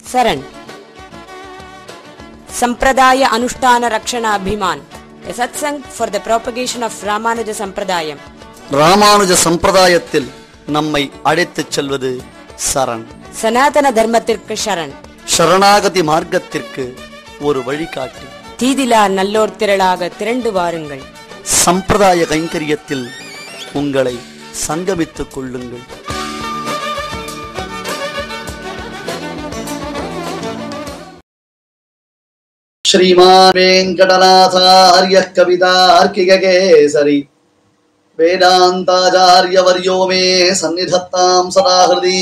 Saran. Sampradaya Anushtana Rakshana Abhiman. A satsang for the propagation of Ramanuja Sampradayam. Ramanuja சம்பிரதாயத்தில் நம்மை அழைத்துச் செல்வது சரண் சனாதன தர்மத்திற்கு சரண் சரணாகதி மார்க்கத்திற்கு ஒரு வழிகாட்டி தீதிலா நல்லோர் திரளாக திரண்டு வாருங்கள் சம்பிரதாய கைங்கரியத்தில் உங்களை சங்கமித்துக் கொள்ளுங்கள் श्रीमान् वेङ्कटनाथार्यः कवितार्किककेसरि वेदान्ताचार्यवर्यो मे சந்நிதத்தாம் சதாகிருதி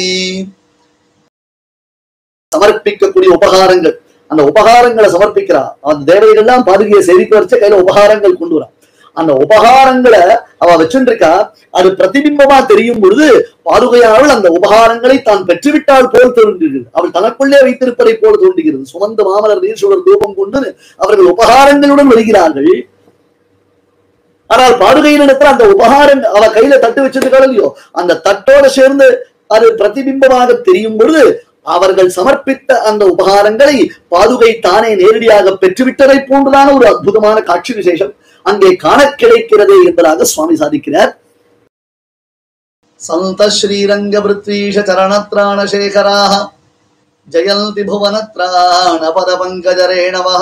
சமர்ப்பிக்கக்கூடிய உபகாரங்கள் அந்த உபகாரங்களை சமர்ப்பிக்கிறா அந்த தேவதைகள்லாம் பாதுகையை சேவிக்க வச்சு கையில உபகாரங்கள் கொண்டு வரா அந்த உபகாரங்களை அவ வச்சுருக்கா அது பிரதிபிம்பமா தெரியும் பொழுது பாதுகையானவள் அந்த உபகாரங்களை தான் பெற்றுவிட்டால் போல் தோன்றுகிறது அவள் தனக்குள்ளே வைத்திருப்பதை போல் தோன்றுகிறது சுமந்த மாமலர் நீர்சுடர் ரூபம் கொண்டு அவர்கள் உபகாரங்களுடன் வருகிறார்கள் ஆனால் பாதுகையினிடத்துல அந்த உபகாரம் அவ கையில தட்டு வச்சிருக்காள் இல்லையோ அந்த தட்டோட சேர்ந்து அது பிரதிபிம்பமாக தெரியும் பொழுது அவர்கள் சமர்ப்பித்த அந்த உபகாரங்களை பாதுகை தானே நேரடியாக பெற்றுவிட்டதை போன்றுதான ஒரு அற்புதமான காட்சி விசேஷம் அங்கே காண கிடைக்கிறது என்பதாக சுவாமி சாதிக்கிறார் சந்த ஸ்ரீரங்க பிருத்வீஷ சரணத்ராண சேகராக ஜயந்தி புவனத்ராண பத பங்கஜரேணவः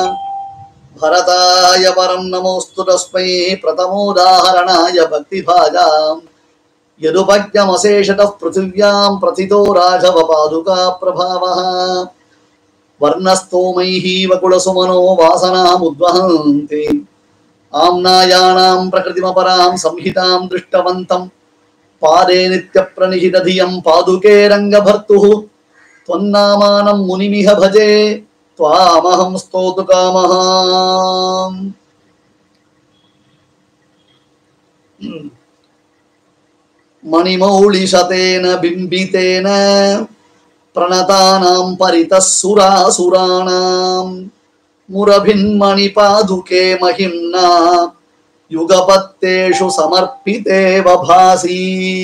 भरताय परं नमोऽस्तु तस्मै प्रथमोदाहरणाय भक्तिभाजाम् यदुपज्ञमशेषतः पृथिव्यां प्रथितो राघवपादुका प्रभावः वर्णस्तोमैः वकुलसुमनो वासनामुद्वहन्ति आम्नायाणां प्रकृतिमपरां संहितां दृष्टवन्तं पादे नित्यप्रणिहितधियं पादुके रङ्गभर्तुः त्वन्नामानं मुनिमिह भजे त्वामहं स्तोतु कामः मणिमौलिशतेन बिम्बितेन प्रणतानां परितः सुरासुराणां मुरभिन्मणिपादुके महिम्ना युगपत्तेषु समर्पितेव भासी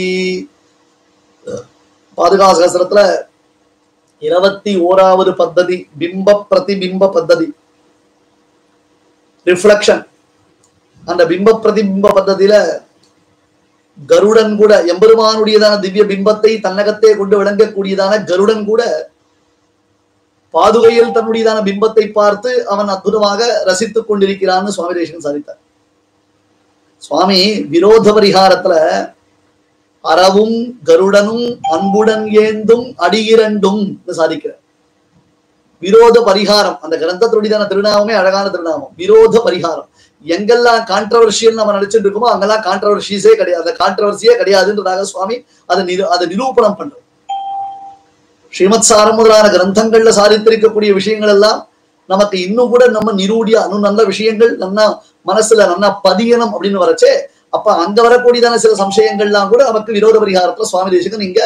பாதுகாசகசரத்துல இருபத்தி ஓராவது பத்ததி பிம்ப பிரதிபிம்ப பத்ததி ரிஃப்ளக்ஷன் அந்த பிம்ப பிரதிபிம்ப பத்ததியில கருடன் கூட எம்பெருமானுடையதான திவ்ய பிம்பத்தை தன்னகத்தே கொண்டு விளங்கக்கூடியதான கருடன் கூட பாதுகையில் தன்னுடையதான பிம்பத்தை பார்த்து அவன் அற்புதமாக ரசித்துக் கொண்டிருக்கிறான்னு சுவாமி தேசன் சாதித்தார் சுவாமி விரோத பரிகாரத்துல அறவும் கருடனும் அன்புடன் ஏந்தும் அடியிரண்டும் சாதிக்கிறார் விரோத பரிகாரம் அந்த கிரந்தத்துடையதான திருநாமமே அழகான திருநாமம் விரோத பரிகாரம் எங்கெல்லாம் கான்ட்ரவர்ஷியல் நம்ம நினைச்சிட்டு இருக்கோமோ அங்கெல்லாம் கான்ட்ரவர்ஷிஸே கிடையாது அந்த கான்ட்ரவர்சியே கிடையாதுன்றதாக சுவாமி அதை நிரு அதை நிரூபணம் பண்றோம் ஸ்ரீமத் சாரம் முதலான கிரந்தங்கள்ல சாதித்திருக்கக்கூடிய விஷயங்கள் எல்லாம் நமக்கு இன்னும் கூட நம்ம நிரூடியா இன்னும் நல்ல விஷயங்கள் நல்லா மனசுல நல்லா பதியணும் அப்படின்னு வரச்சே அப்ப அங்க வரக்கூடியதான சில சம்சயங்கள்லாம் கூட நமக்கு விரோத பரிகாரத்துல சுவாமி தேசிகன் இங்க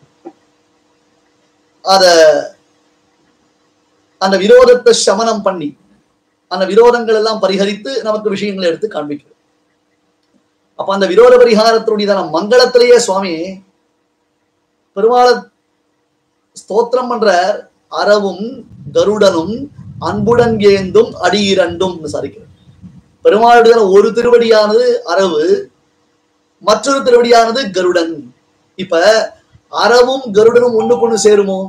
அத அந்த விரோதத்தை சமனம் பண்ணி அந்த விரோதங்கள் எல்லாம் பரிகரித்து நமக்கு விஷயங்களை எடுத்து காண்பிக்கிறது அப்ப அந்த விரோத பரிகாரத்தினுடையதான மங்களத்திலேயே சுவாமி பெருமாள ஸ்தோத்திரம் பண்ற அறவும் கருடனும் அன்புடன் ஏந்தும் அடியிரண்டும் சாதிக்கிறது பெருமாளுடைய ஒரு திருவடியானது அரவு மற்றொரு திருவடியானது கருடன் இப்ப அரவும் கருடனும் ஒண்ணுக்கு ஒண்ணு சேருமோ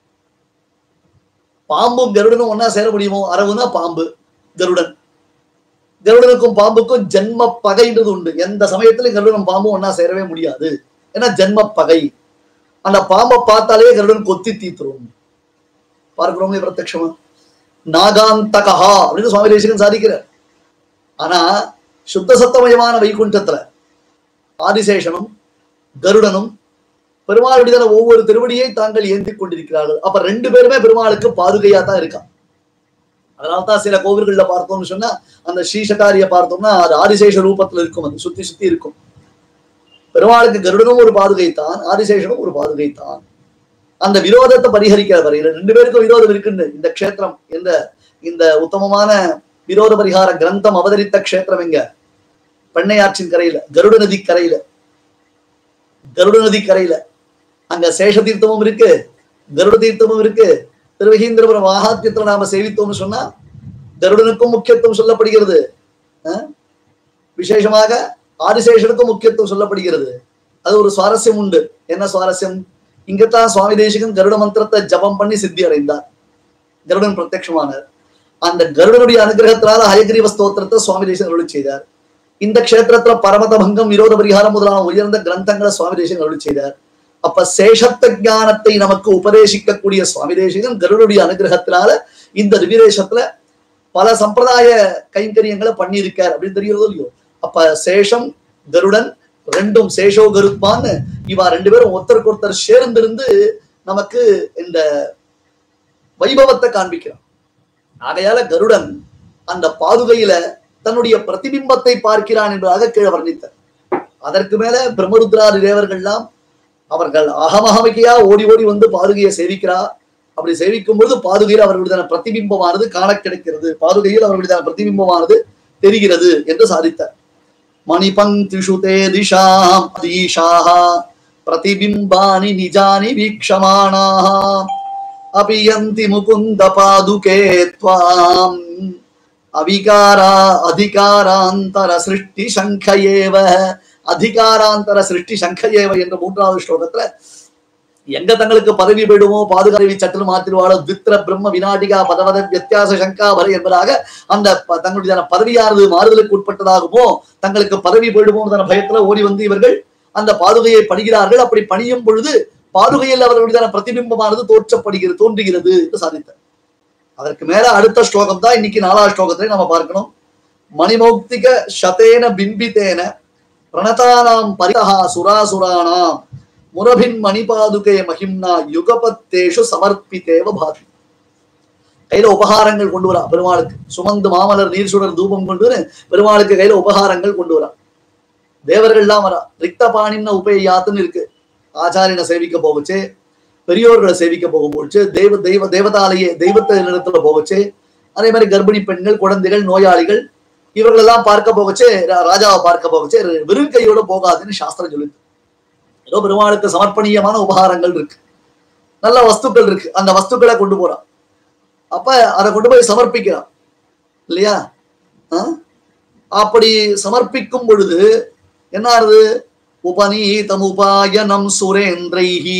பாம்பும் கருடனும் ஒன்னா சேர முடியுமோ அரவுனா பாம்பு கருடன் கருடனுக்கும் பாம்புக்கும் ஜென்ம பகைன்றது உண்டு எந்த சமயத்திலும் கருடனும் பாம்பும் ஒன்னா சேரவே முடியாது ஏன்னா ஜென்ம பகை அந்த பாம்பை பார்த்தாலே கருடன் கொத்தி தீத்துரும் பார்க்கிறோமே பிரத்யட்சமா நாகாந்தகா அப்படின்னு சுவாமி தேசிகன் சாதிக்கிறார் ஆனா சுத்த சத்தமயமான வைகுண்டத்துல ஆதிசேஷனும் கருடனும் பெருமாளுடைய ஒவ்வொரு திருவடியை தாங்கள் ஏந்தி கொண்டிருக்கிறார்கள் அப்ப ரெண்டு பேருமே பெருமாளுக்கு பாதுகையா தான் இருக்கா அதனால்தான் சில கோவில்கள்ல பார்த்தோம்னு சொன்னா அந்த ஸ்ரீசகாரிய பார்த்தோம்னா அது ஆதிசேஷ ரூபத்துல இருக்கும் அது சுத்தி சுத்தி இருக்கும் பெருமாளுக்கு கருடனும் ஒரு பாதுகை தான் ஆதிசேஷனும் ஒரு பாதுகை தான் அந்த விரோதத்தை பரிகரிக்கிற வரையில் ரெண்டு பேருக்கும் விரோதம் இருக்குன்னு இந்த க்ஷேத்திரம் இந்த இந்த உத்தமமான விரோத பரிகார கிரந்தம் அவதரித்த க்ஷேத்திரம் எங்க பெண்ணையாற்றின் கரையில கருட நதி கரையில கருட நதி கரையில அங்க சேஷ தீர்த்தமும் இருக்கு கருட தீர்த்தமும் இருக்கு திருவகீந்திரபுரம் மகாத்தியத்துல நாம சேவித்தோம்னு சொன்னா கருடனுக்கும் முக்கியத்துவம் சொல்லப்படுகிறது அஹ்? விசேஷமாக ஆதிசேஷனுக்கும் முக்கியத்துவம் சொல்லப்படுகிறது அது ஒரு சுவாரஸ்யம் உண்டு என்ன சுவாரஸ்யம் இங்கத்தான் சுவாமி தேசிகன் கருட மந்திரத்தை ஜபம் பண்ணி சித்தி அடைந்தார் கருடன் பிரத்யட்சமானார் அந்த கருடனுடைய அனுகிரகத்தினால ஹயகிரீவ ஸ்தோத்திரத்தை சுவாமி தேசன் அருளி செய்தார் இந்த க்ஷேத்திரத்துல பரமத பங்கம் விரோத பரிகாரம் முதலான உயர்ந்த கிரந்தங்களை சுவாமி தேசன் அருளி செய்தார் அப்ப சேஷத்த ஞானத்தை நமக்கு உபதேசிக்கக்கூடிய சுவாமி தேசிகன் கருடனுடைய அனுகிரகத்தினால இந்த திவ்யதேசத்துல பல சம்பிரதாய கைங்கரியங்களை பண்ணியிருக்கார் அப்படின்னு தெரிகிறதோ இல்லையோ அப்ப சேஷம் கருடன் ரெண்டும் சேஷோ கருப்பான்னு இவா ரெண்டு பேரும் ஒருத்தருக்கு ஒருத்தர் சேர்ந்திருந்து நமக்கு இந்த வைபவத்தை காண்பிக்கிறான் ஆகையால கருடன் அந்த பாதுகையில தன்னுடைய பிரதிபிம்பத்தை பார்க்கிறான் என்பதாக கீழே வர்ணித்தார் அதற்கு மேல பிரம்மருத்ராதி தேவர்கள்லாம் அவர்கள் அகமகமிக்கையா ஓடி ஓடி வந்து பாதுகையை சேவிக்கிறா அப்படி சேவிக்கும் பொழுது பாதுகையில் அவர்களுடைய பிரதிபிம்பமானது காண கிடைக்கிறது பாதுகையில் அவர்களுடைய பிரதிபிம்பமானது தெரிகிறது என்று சாதித்தார் மணிபங்கிஷு தே திஷாம் தீஷாः பிரதிபிம்பானி நிஜானி வீக்ஷமாணாः அபியந்தி முகுந்த பாதுகே त्वाम् அவிகாரா அதிகாராந்தர சிருஷ்டி சங்கயேவ அதிகாராந்தர சிருஷ்டி சங்கயேவ என்ற மூன்றாவது ஸ்லோகத்துல எங்க தங்களுக்கு பதவி போயிடுமோ பாதுகாவி சற்று மாத்திருவாளோ தித்திர பிரம்ம வினாடிகா பதவத வித்தியாச சங்காபர என்பதாக அந்த ப- தங்களுடைய பதவியானது மாறுதலுக்கு உட்பட்டதாகுமோ தங்களுக்கு பதவி போயிடுமோ என்ற பயத்துல ஓடி வந்து இவர்கள் அந்த பாதுகையை பணிகிறார்கள் அப்படி பணியும் பொழுது பாதுகையில் அவர்களுடைய பிரதிபிம்பமானது தோற்றப்படுகிறது தோன்றுகிறது என்று சாதித்தார் அதற்கு மேல அடுத்த ஸ்லோகம் தான் இன்னைக்கு நாலாவது ஸ்லோகத்திலே நம்ம பார்க்கணும் மணிமௌக்திக சதேன பிம்பித்தேன பிரணதானாம் பரிதா சுராசுராணாம் முரபின் மணிபாதுகே மகிம்னா யுகபத்தேஷு சமர்ப்பித்தேவ பாதி கையில உபகாரங்கள் கொண்டு வரா பெருமாளுக்கு சுமந்து மாமலர் நீர் சுடர் தூபம் கொண்டு வந்து பெருமாளுக்கு கையில உபகாரங்கள் கொண்டு வரா தேவர்கள்லாம் வரா ரிக்த பாணின்னு உபயாத்துன்னு இருக்கு ஆச்சாரியனை சேவிக்க போகுச்சு பெரியோர்களை சேவிக்க போக போச்சு தெய்வ தெய்வ தேவதாலய தெய்வத்தை நிலத்துல போகுச்சு அதே மாதிரி கர்ப்பிணி பெண்கள் குழந்தைகள் நோயாளிகள் இவர்களெல்லாம் பார்க்க போகச்சு ரா- ராஜாவை பார்க்க போகச்சு வெறும் கையோட போகாதுன்னு சாஸ்திரம் சொல்லுது ஏதோ பெருமாளுக்கு சமர்ப்பணீயமான உபகாரங்கள் இருக்கு நல்ல வஸ்துக்கள் இருக்கு அந்த வஸ்துக்களை கொண்டு போறான் அப்ப அதை கொண்டு போய் சமர்ப்பிக்கிறான் இல்லையா ஆ? அப்படி சமர்ப்பிக்கும் பொழுது என்ன ஆறுது உபநீதம் உபாயனம் சுரேந்திரைஹி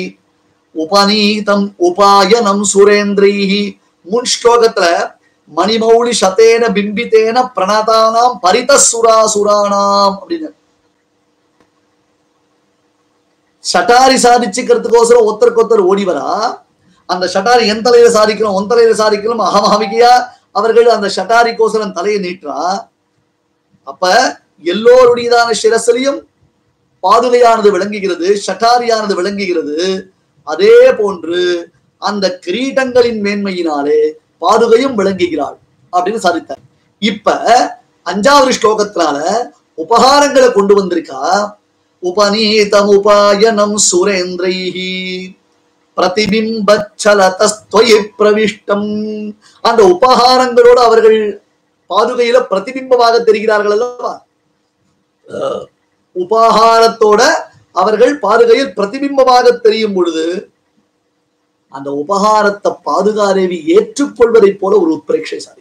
உபநீதம் உபாயனம் சுரேந்திரைஹி முன் ஸ்லோகத்துல மணிமௌலி சதேன பிம்பித்தேன பிரணதானாம் பரிதசுராசுராணாம் அப்படின்னு ஷட்டாரி சாதிச்சுக்கிறதுக்கோசரம் ஒருத்தருக்கு ஒருத்தர் ஓடி வரா அந்த ஷட்டாரி என் தலையில சாதிக்கணும் உன் தலையில சாதிக்கணும் அகமகியா அவர்கள் அந்த ஷட்டாரிக்கோசரம் தலையை நீட்டுறா அப்ப எல்லோருடையதான சிரசிலையும் பாதுகையானது விளங்குகிறது ஷட்டாரியானது விளங்குகிறது அதே போன்று அந்த கிரீடங்களின் மேன்மையினாலே பாதுகையும் விளங்குகிறாள் அப்படின்னு சாதித்தார் இப்ப அஞ்சாவது ஸ்லோகத்தினால உபகாரங்களை கொண்டு வந்திருக்கா உபநீதம் உபாயனம் சுரேந்திரைஹி பிரதிபிம்பச்சலதஸ்துவயி பிரவிஷ்டம் அந்த உபகாரங்களோடு அவர்கள் பாதுகையில பிரதிபிம்பமாக தெரிகிறார்கள் அல்லவா அஹ், உபகாரத்தோட அவர்கள் பாதுகையில் பிரதிபிம்பமாக தெரியும் பொழுது அந்த உபகாரத்தை பாதுகாதேவி ஏற்றுக்கொள்வதைப் போல ஒரு உத்பிரேட்சை சாதிக்கும்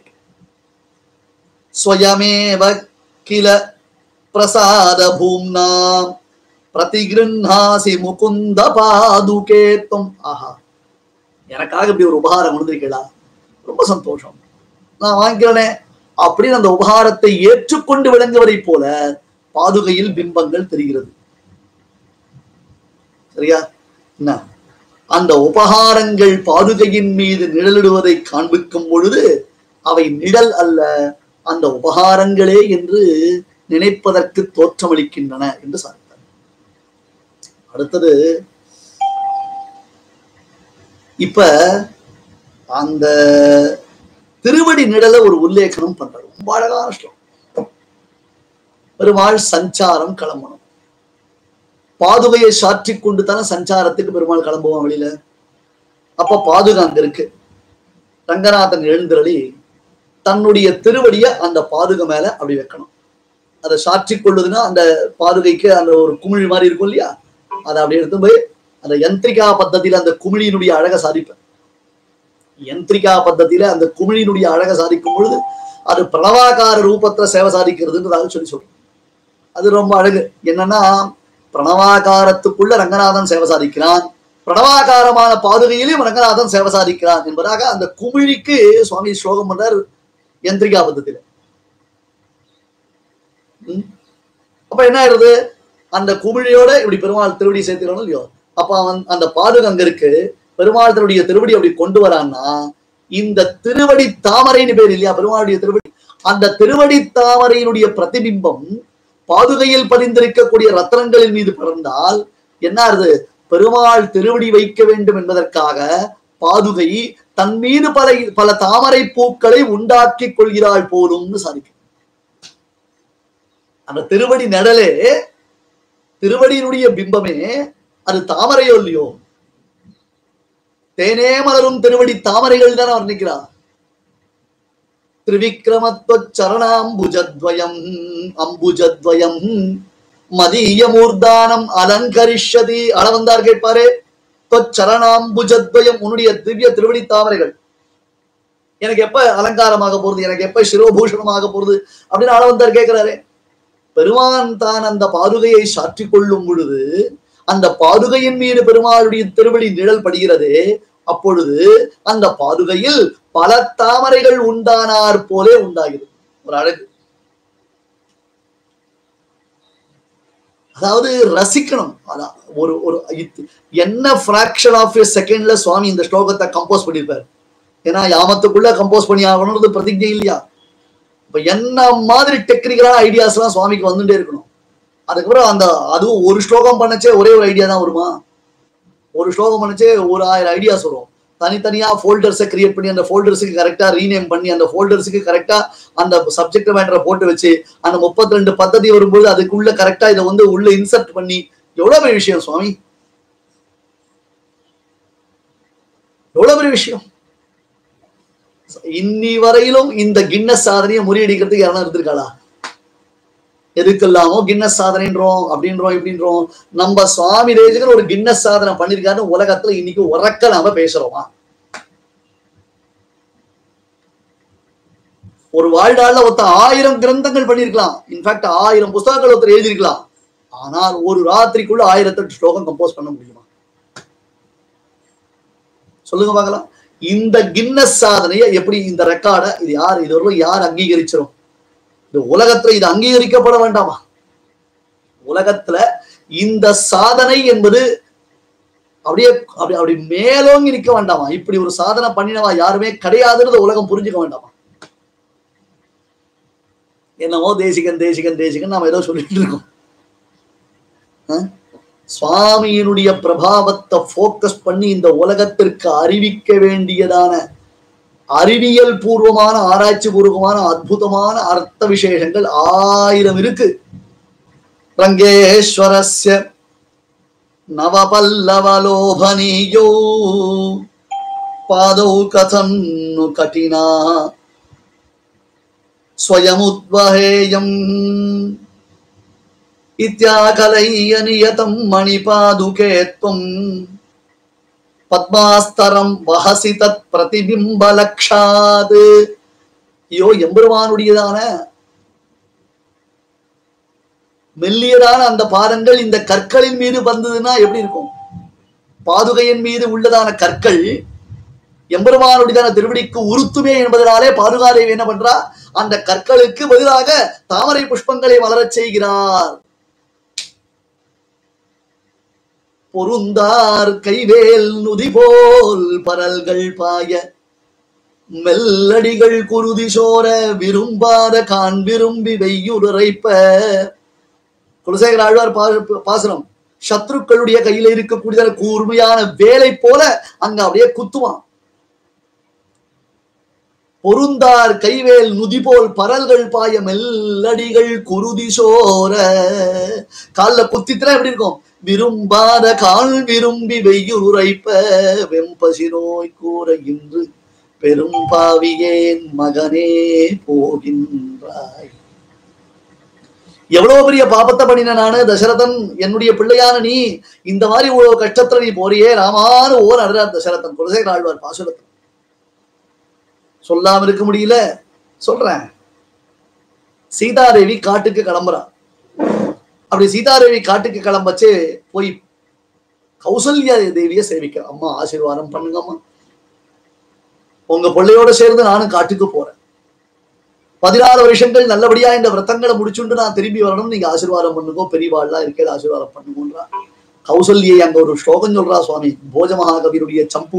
ஸ்வயமேவ கில பிரசாத பூம்னாம் பிரதிகிருஹாசி முகுந்த பாதுகேத்தம் ஆஹா எனக்காக இப்படி ஒரு உபகாரம் கொடுத்திருக்கீங்களா ரொம்ப சந்தோஷம் நான் வாங்கிக்கிறேனே அப்படின்னு அந்த உபகாரத்தை ஏற்றுக்கொண்டு விளங்குவதைப் போல பாதுகையில் பிம்பங்கள் தெரிகிறது சரியா என்ன அந்த உபகாரங்கள் பாதுகையின் மீது நிழலிடுவதை காண்பிக்கும் பொழுது அவை நிழல் அல்ல அந்த உபகாரங்களே என்று நினைப்பதற்கு தோற்றமளிக்கின்றன என்று சாதித்தார் அடுத்தது இப்ப அந்த திருவடி நிழல ஒரு உல்லேಖனம் பண்றாரு ரொம்ப அழகான ஸ்லோகம் பெருமாள் சஞ்சாரம் கிளம்பணும் பாதுகையை சாற்றிக் கொண்டு தானே சஞ்சாரத்துக்கு பெருமாள் கிளம்புவான் வெளியில அப்ப பாதுகை அங்க இருக்கு ரங்கநாதன் எழுந்தருளி தன்னுடைய திருவடிய அந்த பாதுகை மேல அப்படி வைக்கணும் அதை சாற்றிக் கொள்ளுதுன்னா அந்த பாதுகைக்கு அந்த ஒரு குமிழ் மாதிரி இருக்கும் இல்லையா அதை அப்படி எடுத்து போய் அந்த யந்திரிகா பத்ததியில அந்த குமிழியினுடைய அழகை சாதிப்பேன் யந்திரிகா பத்தத்தில அந்த குமிழினுடைய அழகை சாதிக்கும் பொழுது அது பிரணவாகார ரூபத்துல சேவை சாதிக்கிறதுன்றதாக சொல்லி சொல்றோம் அது ரொம்ப அழகு என்னன்னா பிரணவாகாரத்துக்குள்ள ரங்கநாதன் சேவை சாதிக்கிறான் பிரணவாகாரமான பாதுகையிலும் ரங்கநாதன் சேவை சாதிக்கிறான் என்பதாக அந்த குமிழிக்கு சுவாமி ஸ்லோகம் பண்றார் யந்திரிகா பத்தத்தில ம். அப்ப என்ன ஆயிடுது அந்த குமிழியோட இப்படி பெருமாள் திருவடி சேர்த்துக்கணும் இல்லையோ அப்ப அவன் அந்த பாதுகை அங்க இருக்கு பெருமாள் தன்னுடைய திருவடி அப்படி கொண்டு வரான்னா இந்த திருவடி தாமரைன்னு பேர் இல்லையா பெருமாளுடைய திருவடி அந்த திருவடி தாமரையினுடைய பிரதிபிம்பம் பாதுகையில் பதிந்திருக்கக்கூடிய ரத்னங்களின் மீது பறந்தால் என்ன ஆறுது பெருமாள் திருவடி வைக்க வேண்டும் என்பதற்காக பாதுகை தன் மீது பல பல தாமரை பூக்களை உண்டாக்கி கொள்கிறாள் போலும்னு சாதிக்கும் அந்த திருவடி நடலே திருவடியினுடைய பிம்பமே அது தாமரையோ இல்லையோ தேனே மலரும் திருவடி தாமரைகள் தானே வர்ணிக்கிறார் திரிவிக்ரமத்வ சரணாம்புஜத்வயம் அம்புஜத்வயம் மதியமூர்தானம் அலங்கரிஷதி அளவந்தார் கேட்பாரே சரணாம்புஜத்வயம் உன்னுடைய திவ்ய திருவடி தாமரைகள் எனக்கு எப்ப அலங்காரமாக போறது எனக்கு எப்ப சிரோபூஷணமாக போறது அப்படின்னு அளவந்தார் கேட்கிறாரே பெருமான் தான் அந்த பாதுகையை சாற்றிக் கொள்ளும் பொழுது அந்த பாதுகையின் மீது பெருமாளுடைய திருவடி நிழல் படுகிறதே அப்பொழுது அந்த பாதுகையில் பல தாமரைகள் உண்டானார் போலே உண்டாகிறது ஒரு அழகு அதாவது ரசிக்கணும் அதான் ஒரு ஒரு இது- என்ன ஃபிராக்ஷன் ஆஃப் எ செகண்ட்ல சுவாமி இந்த ஸ்லோகத்தை கம்போஸ் பண்ணியிருப்பார் ஏன்னா யாமத்துக்குள்ள கம்போஸ் பண்ணி ஆகணும்ன்றது பிரதிஜை இல்லையா இப்ப என்ன மாதிரி டெக்னிக்கலான ஐடியாஸ் எல்லாம் சுவாமிக்கு வந்துட்டே இருக்கணும் அதுக்கப்புறம் அந்த அதுவும் ஒரு ஸ்லோகம் பண்ணச்சே ஒரே ஒரு ஐடியா தான் வருமா ஒரு ஸ்லோகம் பண்ணச்சே ஒரு ஆயிரம் ஐடியாஸ் வரும் தனித்தனியா ஃபோல்டர்ஸை கிரியேட் பண்ணி அந்த ஃபோல்டர்ஸுக்கு கரெக்டா ரீநேம் பண்ணி அந்த ஃபோல்டர்ஸுக்கு கரெக்டா அந்த சப்ஜெக்ட் மேட்டரை போட்டு வச்சு அந்த முப்பத்தி ரெண்டு பദ്ധதி வரும்போது அதுக்குள்ள கரெக்டா இதை வந்து உள்ள இன்சர்ட் பண்ணி எவ்வளவு பெரிய விஷயம் சுவாமி எவ்வளவு பெரிய விஷயம் இன்னி வரையிலும் இந்த கின்னஸ் சாதனையை முறியடிக்கிறதுக்கு யாரும் இருந்திருக்காளா எதுக்கெல்லாமோ கின்னஸ் சாதனைன்றோம் அப்படின்றோம் இப்படின்றோம் நம்ம சுவாமி தேசிகர் ஒரு கின்னஸ் சாதனை பண்ணிருக்காருன்னு உலகத்துல இன்னைக்கு உறக்க நாம பேசுறோமா ஒரு வாழ்நாள்ல ஒருத்தர் ஆயிரம் கிரந்தங்கள் பண்ணிருக்கலாம் இன்ஃபேக்ட் ஆயிரம் புஸ்தகங்கள் ஒருத்தர் எழுதியிருக்கலாம் ஆனால் ஒரு ராத்திரிக்குள்ள ஆயிரத்தெட்டு ஸ்லோகம் கம்போஸ் பண்ண முடியுமா சொல்லுங்க பார்க்கலாம் இந்த கின்னஸ் சாதனையை எப்படி இந்த ரெக்கார்டை இது யார் இது வரைக்கும் யார் அங்கீகரிச்சிரும் இந்த உலகத்துல இது அங்கீகரிக்கப்பட வேண்டாமா உலகத்துல இந்த சாதனை என்பது அப்படியே அப்படி அப்படி மேலோங்கி நிற்க வேண்டாமா இப்படி ஒரு சாதனை பண்ணினவா யாருமே கிடையாதுன்னு உலகம் புரிஞ்சுக்க வேண்டாமா என்னமோ தேசிகன் தேசிகன் தேசிகன் நாம ஏதோ சொல்லிட்டு இருக்கோம் ஆ? சுவாமியினுடைய பிரபாவத்தை ஃபோக்கஸ் பண்ணி இந்த உலகத்திற்கு அறிவிக்க வேண்டியதான அறிவியல் பூர்வமான ஆராய்ச்சி பூர்வமான அற்புதமான அர்த்த விசேஷங்கள் ஆயிரம் இருக்கு ரங்கேஸ்வரஸ்ய நவபல்லவலோபனீயோ பாதௌ கதம் நு கட்டினா ஸ்வயமுத்வஹேயம் இத்தியாகலைய நியதம் மணிபாதுகே त्वम् பத்மாஸ்தரம் வஹசி தத் பிரதிபிம்பலக்ஷாது ஐயோ எம்பெருமானுடையதான மெல்லியதான அந்த பாதங்கள் இந்த கற்களின் மீது வந்ததுன்னா எப்படி இருக்கும் பாதுகையின் மீது உள்ளதான கற்கள் எம்பெருமானுடையதான திருவடிக்கு உறுத்துமே என்பதனாலே பாதுகாதேவி என்ன பண்றா அந்த கற்களுக்கு பதிலாக தாமரை புஷ்பங்களை மலரச் செய்கிறார் பொருந்தார் கைவேல் நுதி போல் பரல்கள் பாய மெல்லடிகள் குருதி சோர விரும்பாத கான் விரும்பி வெய்யுரைப்ப குலசேகர ஆழ்வார் பா- பாசுரம் சத்ருக்களுடைய கையில இருக்கக்கூடிய கூர்மையான வேலை போல அங்க அப்படியே குத்துவான் பொருந்தார் கைவேல் நுதி போல் பரல்கள் பாய மெல்லடிகள் குருதி சோர கால்ல குத்தித்துனா எப்படி இருக்கும் விரும்பாத கால் விரும்பி வெய்யுள் உரைப்ப வெம்பசி நோய் கூற இன்று பெரும் பாவியேன் மகனே போகின்றாய் எவ்வளவு பெரிய பாபத்தை பண்ணின நானு தசரதன் என்னுடைய பிள்ளையான நீ இந்த மாதிரி ஒரு கஷ்டத்துல நீ போறியே ராமானு ஓர் அழுறார் தசரதன் குலசேகர ஆழ்வார் பாசுரத்தன் சொல்லாம இருக்க முடியல சொல்றேன் சீதாதேவி காட்டுக்கு கிளம்புறா அப்படி சீதாதேவி காட்டுக்கு கிளம்பச்சு போய் கௌசல்யா தேவிய சேவிக்கிறா அம்மா ஆசீர்வாதம் பண்ணுங்கம்மா உங்க பிள்ளையோட சேர்ந்து நானும் காட்டுக்கு போறேன் பதினாறு வருஷங்கள் நல்லபடியா இந்த விரதங்களை முடிச்சுட்டு நான் திரும்பி வரணும் நீங்க ஆசீர்வாதம் பண்ணுங்க பெரியவாள்லாம் இருக்கே ஆசீர்வாதம் பண்ணுங்கன்றா கௌசல்யை அங்க ஒரு ஸ்லோகம் சொல்றா சுவாமி போஜ மகாகவியுடைய சம்பு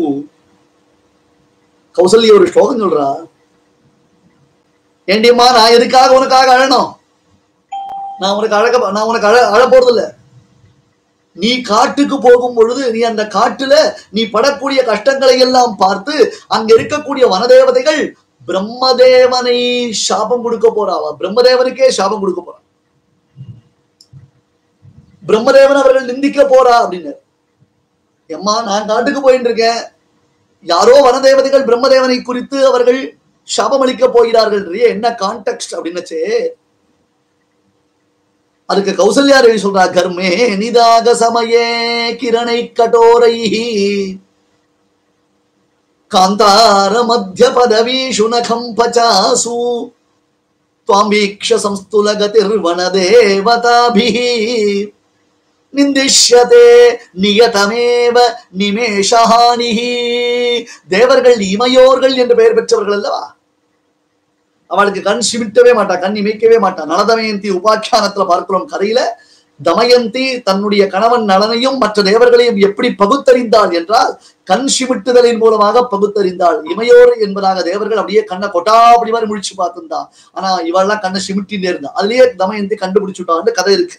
கௌசல்ய ஒரு ஸ்லோகம் சொல்றா ஏண்டியம்மா நான் எதுக்காக உனக்காக அழணும் நான் உனக்கு அழக நான் உனக்கு அழ அழ போறது இல்ல நீ காட்டுக்கு போகும் பொழுது நீ அந்த காட்டுல நீ படக்கூடிய கஷ்டங்களை எல்லாம் பார்த்து அங்க இருக்கக்கூடிய வனதேவதைகள் பிரம்மதேவனை சாபம் கொடுக்க போறாவா பிரம்மதேவனுக்கே சாபம் கொடுக்க போறா பிரம்மதேவன் அவர்கள் நிந்திக்க போறா அப்படின்னு எம்மா நான் காட்டுக்கு போயிட்டு இருக்கேன் யாரோ வனதேவதைகள் பிரம்மதேவனை குறித்து அவர்கள் சாபம் அளிக்க போகிறார்கள் என்ன கான்டெக்ட் அப்படின்னுச்சு அதுக்கு கௌசல்யா தேவி சொல்றா கர்மே நிதாக சமயே கிரணை கடோரை காந்தார மத்திய பதவீஷு நகம் பச்சாசு त्वाम्बीक्ष संस्तुलगतिर्वनदेवताभिः நிந்திஷ்யதே நியதமேவ நிமேஷஹானிஹ தேவர்கள் இமையோர்கள் என்று பெயர் பெற்றவர்கள் அல்லவா அவளுக்கு கண் சிமிட்டவே மாட்டா கண் இமைக்கவே மாட்டா நலதமயந்தி உபாக்கியானத்துல பார்க்கிறோம் கதையில தமயந்தி தன்னுடைய கணவன் நலனையும் மற்ற தேவர்களையும் எப்படி பகுத்தறிந்தாள் என்றால் கண் சிமிட்டுதலின் மூலமாக பகுத்தறிந்தாள் இமையோர் என்பதாக தேவர்கள் அப்படியே கண்ணை கொட்டா அப்படி மாதிரி முழிச்சு பார்த்திருந்தா ஆனா இவள்லாம் கண்ணை சிமிட்டின்னு இருந்தா அதுலயே தமயந்தி கண்டுபிடிச்சுட்டான்னு கதை இருக்கு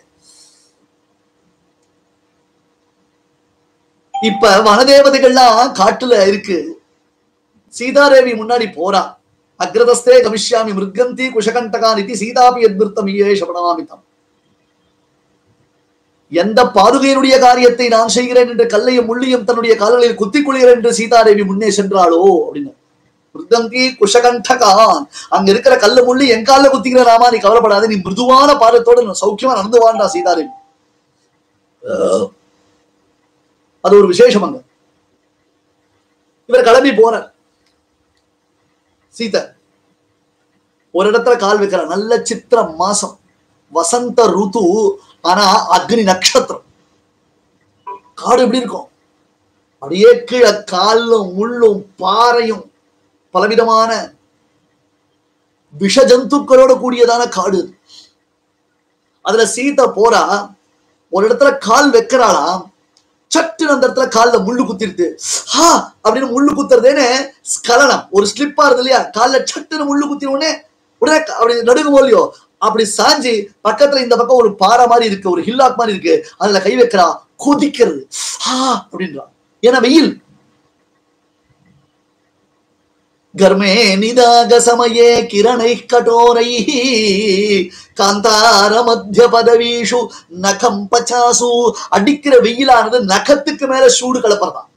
இப்ப வனதேவதைகள்லாம் காட்டுல இருக்கு சீதாதேவி முன்னாடி போறா அக்ரதஸ்தே கமிஷ்யாமி மிருகந்தி குஷகண்டகா நிதி சீதாபி எத்மிருத்தம் ஈயேஷ பிரணமாமிதம் எந்த பாதுகையினுடைய காரியத்தை நான் செய்கிறேன் என்று கல்லையும் முள்ளியும் தன்னுடைய கால்களில் குத்திக் கொள்கிறேன் என்று சீதாதேவி முன்னே சென்றாளோ அப்படின்னு மிருதங்கி குஷகண்டகான் அங்க இருக்கிற கல்லு முள்ளி என் காலில் குத்திக்கிற ராமா நீ கவலைப்படாத நீ மிருதுவான பாதத்தோடு சௌக்கியமா நடந்து வாண்டா சீதாதேவி அது ஒரு விசேஷம் அங்க இவர் கிளம்பி போறார் சீதை ஒரு இடத்துல கால் வைக்கிறார் நல்ல சித்திர மாசம் வசந்த ருத்து ஆனா அக்னி நட்சத்திரம் காடு எப்படி இருக்கும் அப்படியே கீழே காலும் முள்ளும் பாறையும் பலவிதமான விஷ ஜந்துக்களோட கூடியதான காடு அதுல சீதை போறா ஒரு இடத்துல கால் வைக்கிறாளாம் சட்டுன்னு அந்த இடத்துல காலில் முள்ளு குத்திருது ஹா அப்படின்னு முள்ளு குத்துறதேன்னு ஸ்கலனம் ஒரு ஸ்லிப்பா இருது இல்லையா காலில் சட்டுன்னு முள்ளு குத்தின உடனே உடனே அப்படி நடுங்கும் இல்லையோ அப்படி சாஞ்சி பக்கத்துல இந்த பக்கம் ஒரு பாறை மாதிரி இருக்கு ஒரு ஹில்லாக் மாதிரி இருக்கு அதுல கை வைக்கிறா கொதிக்கிறது ஹா அப்படின்றா ஏன்னா வெயில் கர்மே நிதாக சமயே கிரணை கடோரை காந்தார மத்திய பதவீஷு நகம் பச்சாசு அடிக்கிற வெயிலானது நகத்துக்கு மேல சூடு கலப்பறதான்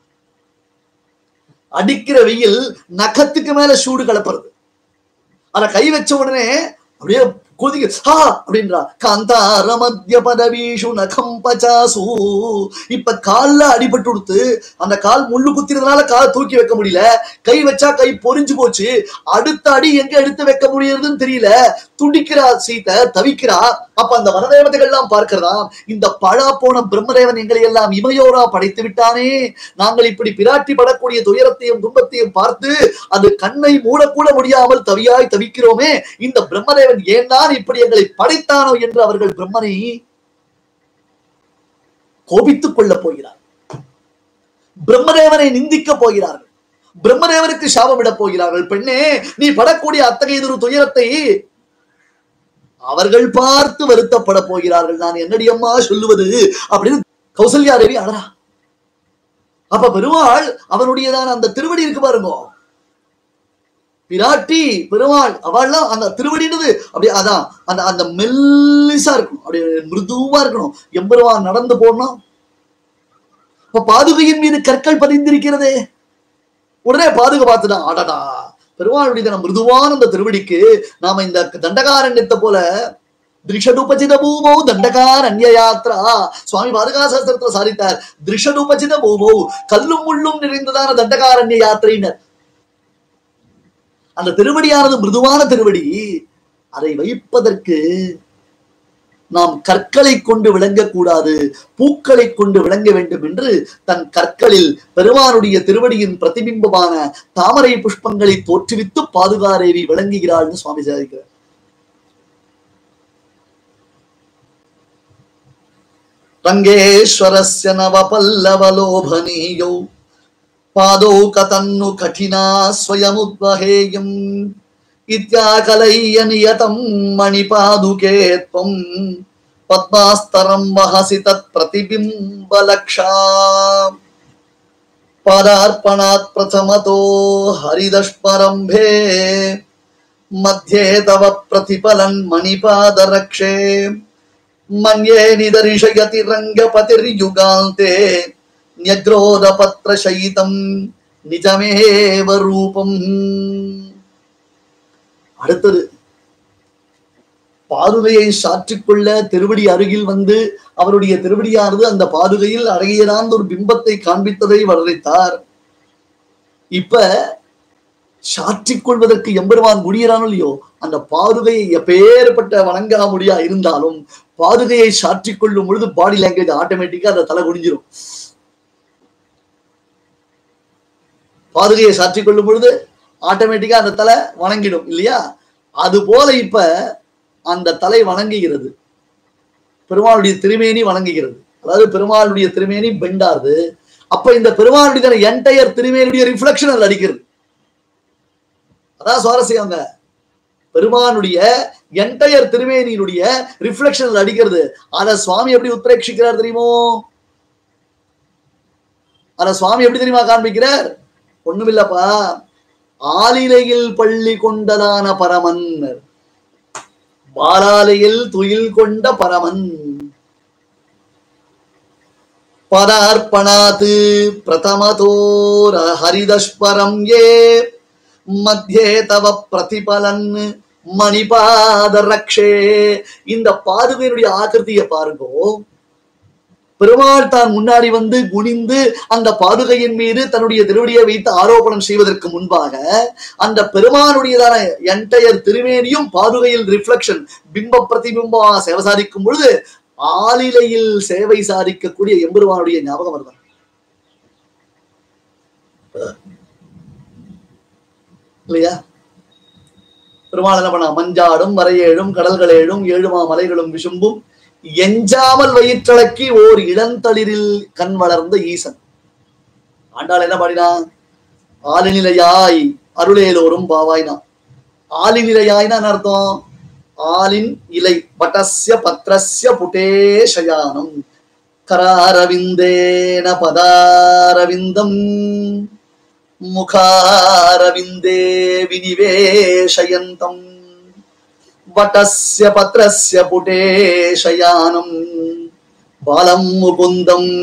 அடிக்கிற வெயில் நகத்துக்கு மேல சூடு கலப்புறது அத கை வச்ச உடனே அப்படியே கொதிக்க ஹா அப்படின்றா காந்தார மத்திய பதவீஷு நகம் பச்சாசு இப்ப கால்ல அடிபட்டு கொடுத்து அந்த கால் முள்ளு குத்தினதுனால காலை தூக்கி வைக்க முடியல கை வச்சா கை பொறிஞ்சு போச்சு அடுத்த அடி எங்க எடுத்து வைக்க முடியறதுன்னு தெரியல துடிக்கிறா சீத்தை தவிக்கிறா அப்ப அந்த வனதேவதைகள் எல்லாம் பார்க்கிறதா இந்த பழா போன பிரம்மதேவன் எங்களை எல்லாம் இமையோரா படைத்து விட்டானே நாங்கள் இப்படி பிராட்டி படக்கூடிய துயரத்தையும் துன்பத்தையும் பார்த்து அது கண்ணை மூடக்கூட முடியாமல் தவியாய் தவிக்கிறோமே இந்த பிரம்மதேவன் ஏன் தான் இப்படி எங்களை படைத்தானோ என்று அவர்கள் பிரம்மனை கோபித்துக் கொள்ளப் போகிறார் பிரம்மதேவனை நிந்திக்க போகிறார்கள் பிரம்மதேவனுக்கு சாபமிடப் போகிறார்கள் பெண்ணே நீ படக்கூடிய அத்தகைய ஒரு துயரத்தை அவர்கள் பார்த்து வருத்தப்பட போகிறார்கள் நான் என்னடி அம்மா சொல்லுவது அப்படின்னு கௌசல்யா தேவி அழறா அப்ப பெருமாள் அவனுடையதான அந்த திருவடி இருக்கு பாருங்க பிராட்டி பெருமாள் அவள்லாம் அந்த திருவடின்றது அப்படியே அதான் அந்த அந்த மெல்லிசா இருக்கணும் அப்படியே மிருதுவா இருக்கணும் எம்பெருமான் நடந்து போடணும் இப்ப பாதுகையின் மீது கற்கள் பதிந்திருக்கிறதே உடனே பாதுகை பார்த்துட்டான் அடடா பெருமாளுடைய நம்ம மிருதுவான அந்த திருவடிக்கு நாம இந்த தண்டகாரண்யத்தை போல திருஷடுபஜித பூமௌ தண்டகாரண்ய யாத்ரா சுவாமி பாதுகா சாஸ்திரத்துல சாதித்தார் திருஷடுபஜித பூமௌ கல்லும் முள்ளும் நிறைந்ததான தண்டகாரண்ய யாத்திரையினர் அந்த திருவடியானது மிருதுவான திருவடி அதை வைப்பதற்கு நாம் கற்களை கொண்டு விளங்கக்கூடாது பூக்களை கொண்டு விளங்க வேண்டும் என்று தன் கற்களில் பெருமானுடைய திருவடியின் பிரதிபிம்பமான தாமரை புஷ்பங்களை தோற்றுவித்து பாதுகாரேவி விளங்குகிறாள்னு சுவாமி சாதிக்கிறார் ரங்கேஸ்வரஸ்ய நவபல்லவலோபனீயௌ பாதௌ கதன்னு கఠినా ஸ்வயமுத்வஹேயம் இத்யாகலைய நியதம் மணிபாதுகே त्वं பத்மாஸ்தரம் வஹசி தத் பிரதிபிம்பலக்ஷா பாதார்ப்பணாத் பிரதமதோ ஹரிதஷ்பரம்பே मध्ये तव प्रतिफलन् मणिपादरक्षे मन्ये निदर्शयति रङ्गपतिर्युगान्ते न्यग्रोधपत्रशयितं நிஜமேவ ரூபம் அடுத்தது பாதுகையை சாற்றிக்கொள்ள திருவடி அருகில் வந்து அவருடைய திருவடியானது அந்த பாதுகையில் அழகியதான ஒரு பிம்பத்தை காண்பித்ததை வர்ணித்தார் இப்ப சாற்றிக் கொள்வதற்கு எம்பெருமான் முடியறானோ இல்லையோ அந்த பாதுகையை எப்பேற்பட்ட வணங்கா முடியா இருந்தாலும் பாதுகையை சாற்றிக் கொள்ளும் பொழுது பாடி லாங்குவேஜ் ஆட்டோமேட்டிக்கா அந்த தலை குடிஞ்சிரும் பாதுகையை சாற்றிக் கொள்ளும் பொழுது ஆட்டோமேட்டிக்கா அந்த தலை வணங்கிடும் இல்லையா அது போல இப்ப அந்த தலை வணங்குகிறது பெருமாளுடைய திருமேனி வணங்குகிறது அதாவது பெருமாளுடைய திருமேனி பெண்டாது அப்ப இந்த பெருமாளுடைய என்டையர் திருமேனியுடைய ரிஃப்ளெக்ஷன் அதுல அடிக்கிறது அதான் சுவாரஸ்யங்க பெருமானுடைய என்டையர் திருமேனியினுடைய ரிஃப்ளெக்ஷன் அடிக்கிறது அத சுவாமி எப்படி உத்பிரேட்சிக்கிறார் தெரியுமோ அத சுவாமி எப்படி தெரியுமா காண்பிக்கிறார் ஒண்ணுமில்லப்பா ஆலிலையில் பள்ளி கொண்டதான பரமன் பாலாலையில் துயில் கொண்ட பரமன் பரார்ப்பணாத் பிரதமதோர ஹரிதஸ்பரம் ஏ மத்தியே தவ பிரதிபலன் மணிபாத ரக்ஷே இந்த பாதுகையினுடைய ஆக்கிருத்தியை பாருங்க பெருமாள் தான் முன்னாடி வந்து குனிந்து அந்த பாதுகையின் மீது தன்னுடைய திருவடியை வைத்து ஆரோபணம் செய்வதற்கு முன்பாக அந்த பெருமானுடையதான என்டையர் திருமேனியும் பாதுகையில் ரிஃப்ளெக்ஷன் பிம்ப பிரதிபிம்பமாக சேவை சாதிக்கும் பொழுது ஆளிலையில் சேவை சாதிக்கக்கூடிய எம்பெருமானுடைய ஞாபகம் வருது இல்லையா பெருமாள் என்ன பண்ணா மஞ்சாடும் வரையேழும் கடல்களேழும் ஏழுமா மலைகளும் விசும்பும் எஞ்சாமல் வயிற்றடக்கி ஓர் இளந்தளிரில் கண் வளர்ந்த ஈசன் ஆண்டாள் என்ன பாடினா ஆலிநிலையாய் அருளேலோரும் பாவாய்னா ஆலிநிலையாய்னா என்ன அர்த்தம் ஆலின் இலை பட்டஸ்ய பத்ரஸ்ய புட்டேஷயானம் கராரவிந்தேன பதாரவிந்தம் முகாரவிந்தே வினிவேஷயந்தம் வட்டஸ்ய பத்ரஸ்ய புட்டேஷயானம் பாலம் முகுந்தம்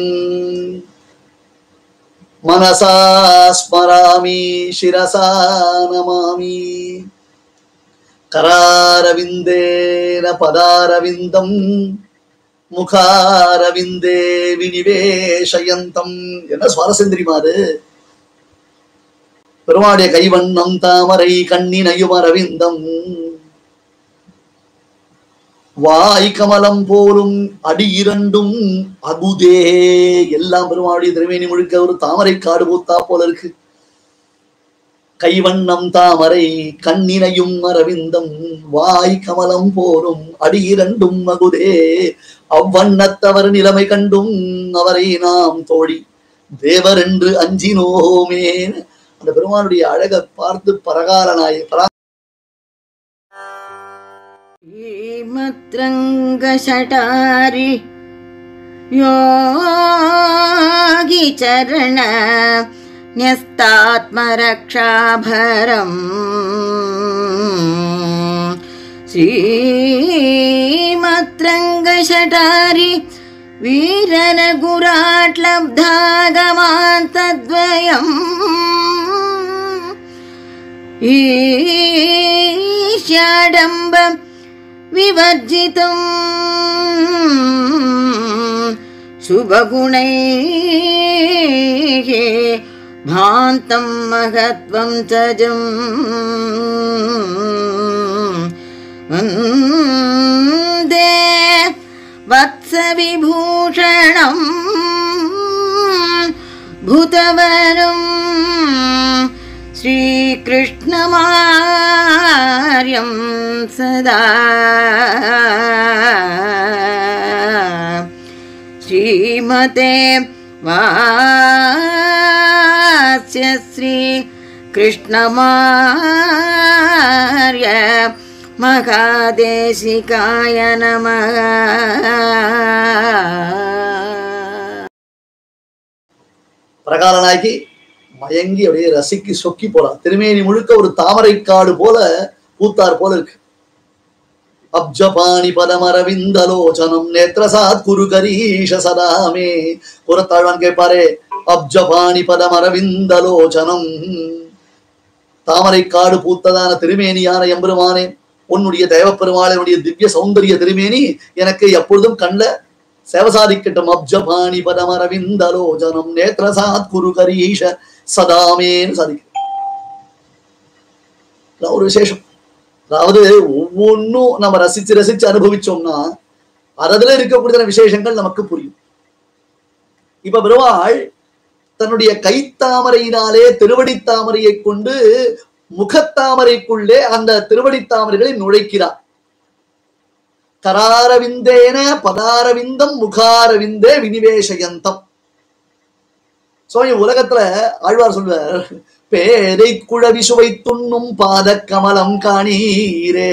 மனசா ஸ்மராமி சிரசா நமாமி கராரவிந்தேன பதாரவிந்தம் முகாரவிந்தே வினிவேஷயந்தம் என்ன சுவாரஸ்யம் தெரியுமா அது பெருமாடைய கைவண்ணம் தாமரை கண்ணினையும் அரவிந்தம் வாய் கமலம் போலும் அடி இரண்டும் அகுதே எல்லாம் பெருமாளுடைய திருமேனி முழுக்க ஒரு தாமரை காடு பூத்தா போல இருக்கு கைவண்ணம் தாமரை கண்ணினையும் அரவிந்தம் வாய் கமலம் போரும் அடி இரண்டும் அகுதே அவ்வண்ணத்தவர் நிலைமை கண்டும் அவரை நாம் தோழி தேவர் என்று அஞ்சினோமே அந்த பெருமானுடைய அழகை பார்த்து பரகாலனாய் பரா ीमत्रङ्गशटारि योगिचरण न्यस्तात्मरक्षाभरम् श्रीमत्रङ्गशटारि वीरनगुराट्लब्धागमान्तद्वयम् ईष्याडम्ब विवर्जितम् शुभगुणैः भान्तं महत्त्वं तजम् वन्दे वत्सविभूषणम् भूतवरं श्रीकृष्णमार्यं सदा श्रीमते वास्य श्री कृष्णमार्य महादेशिकाय नमः பிரகாரனாகி மயங்கி அப்படியே ரசிக்கு சொக்கி போறான் திருமேனி முழுக்க ஒரு தாமரைக்காடு போல பூத்தார் போல இருக்கு அப்ஜபாணி பதமரவிந்தலோச்சனம் நேத்ரசாத் குரு கரீஷ சதாமே புறத்தாழ்வான் கேட்பாரே அப்ஜபாணி பதமரவிந்தலோச்சனம் தாமரைக்காடு பூத்ததான திருமேனியான எம்பெருமானே உன்னுடைய தேவப்பெருமாளனுடைய திவ்ய சௌந்தரிய திருமேனி எனக்கு எப்பொழுதும் கண்ல சேவசாதிக்கட்டும் அப்ஜபாணி பதமரவிந்தலோச்சனம் நேத்ரசாத் குரு கரீஷ சதாமேன்னு சாதிக்க இதான் ஒரு விசேஷம் அதாவது ஒவ்வொன்றும் நம்ம ரசிச்சு ரசிச்சு அனுபவிச்சோம்னா அதுல இருக்கக்கூடிய விசேஷங்கள் நமக்கு புரியும் இப்ப பெருமாள் தன்னுடைய கைத்தாமரையினாலே திருவடித்தாமரையை கொண்டு முகத்தாமரைக்குள்ளே அந்த திருவடித்தாமரைகளை நுழைக்கிறார் கராரவிந்தேன பதாரவிந்தம் முகாரவிந்தே வினிவேஷயந்தம் சுவாமி உலகத்துல ஆழ்வார் சொல்வார் பேதை குழவி சுவை துண்ணும் பாத கமலம் காணீரே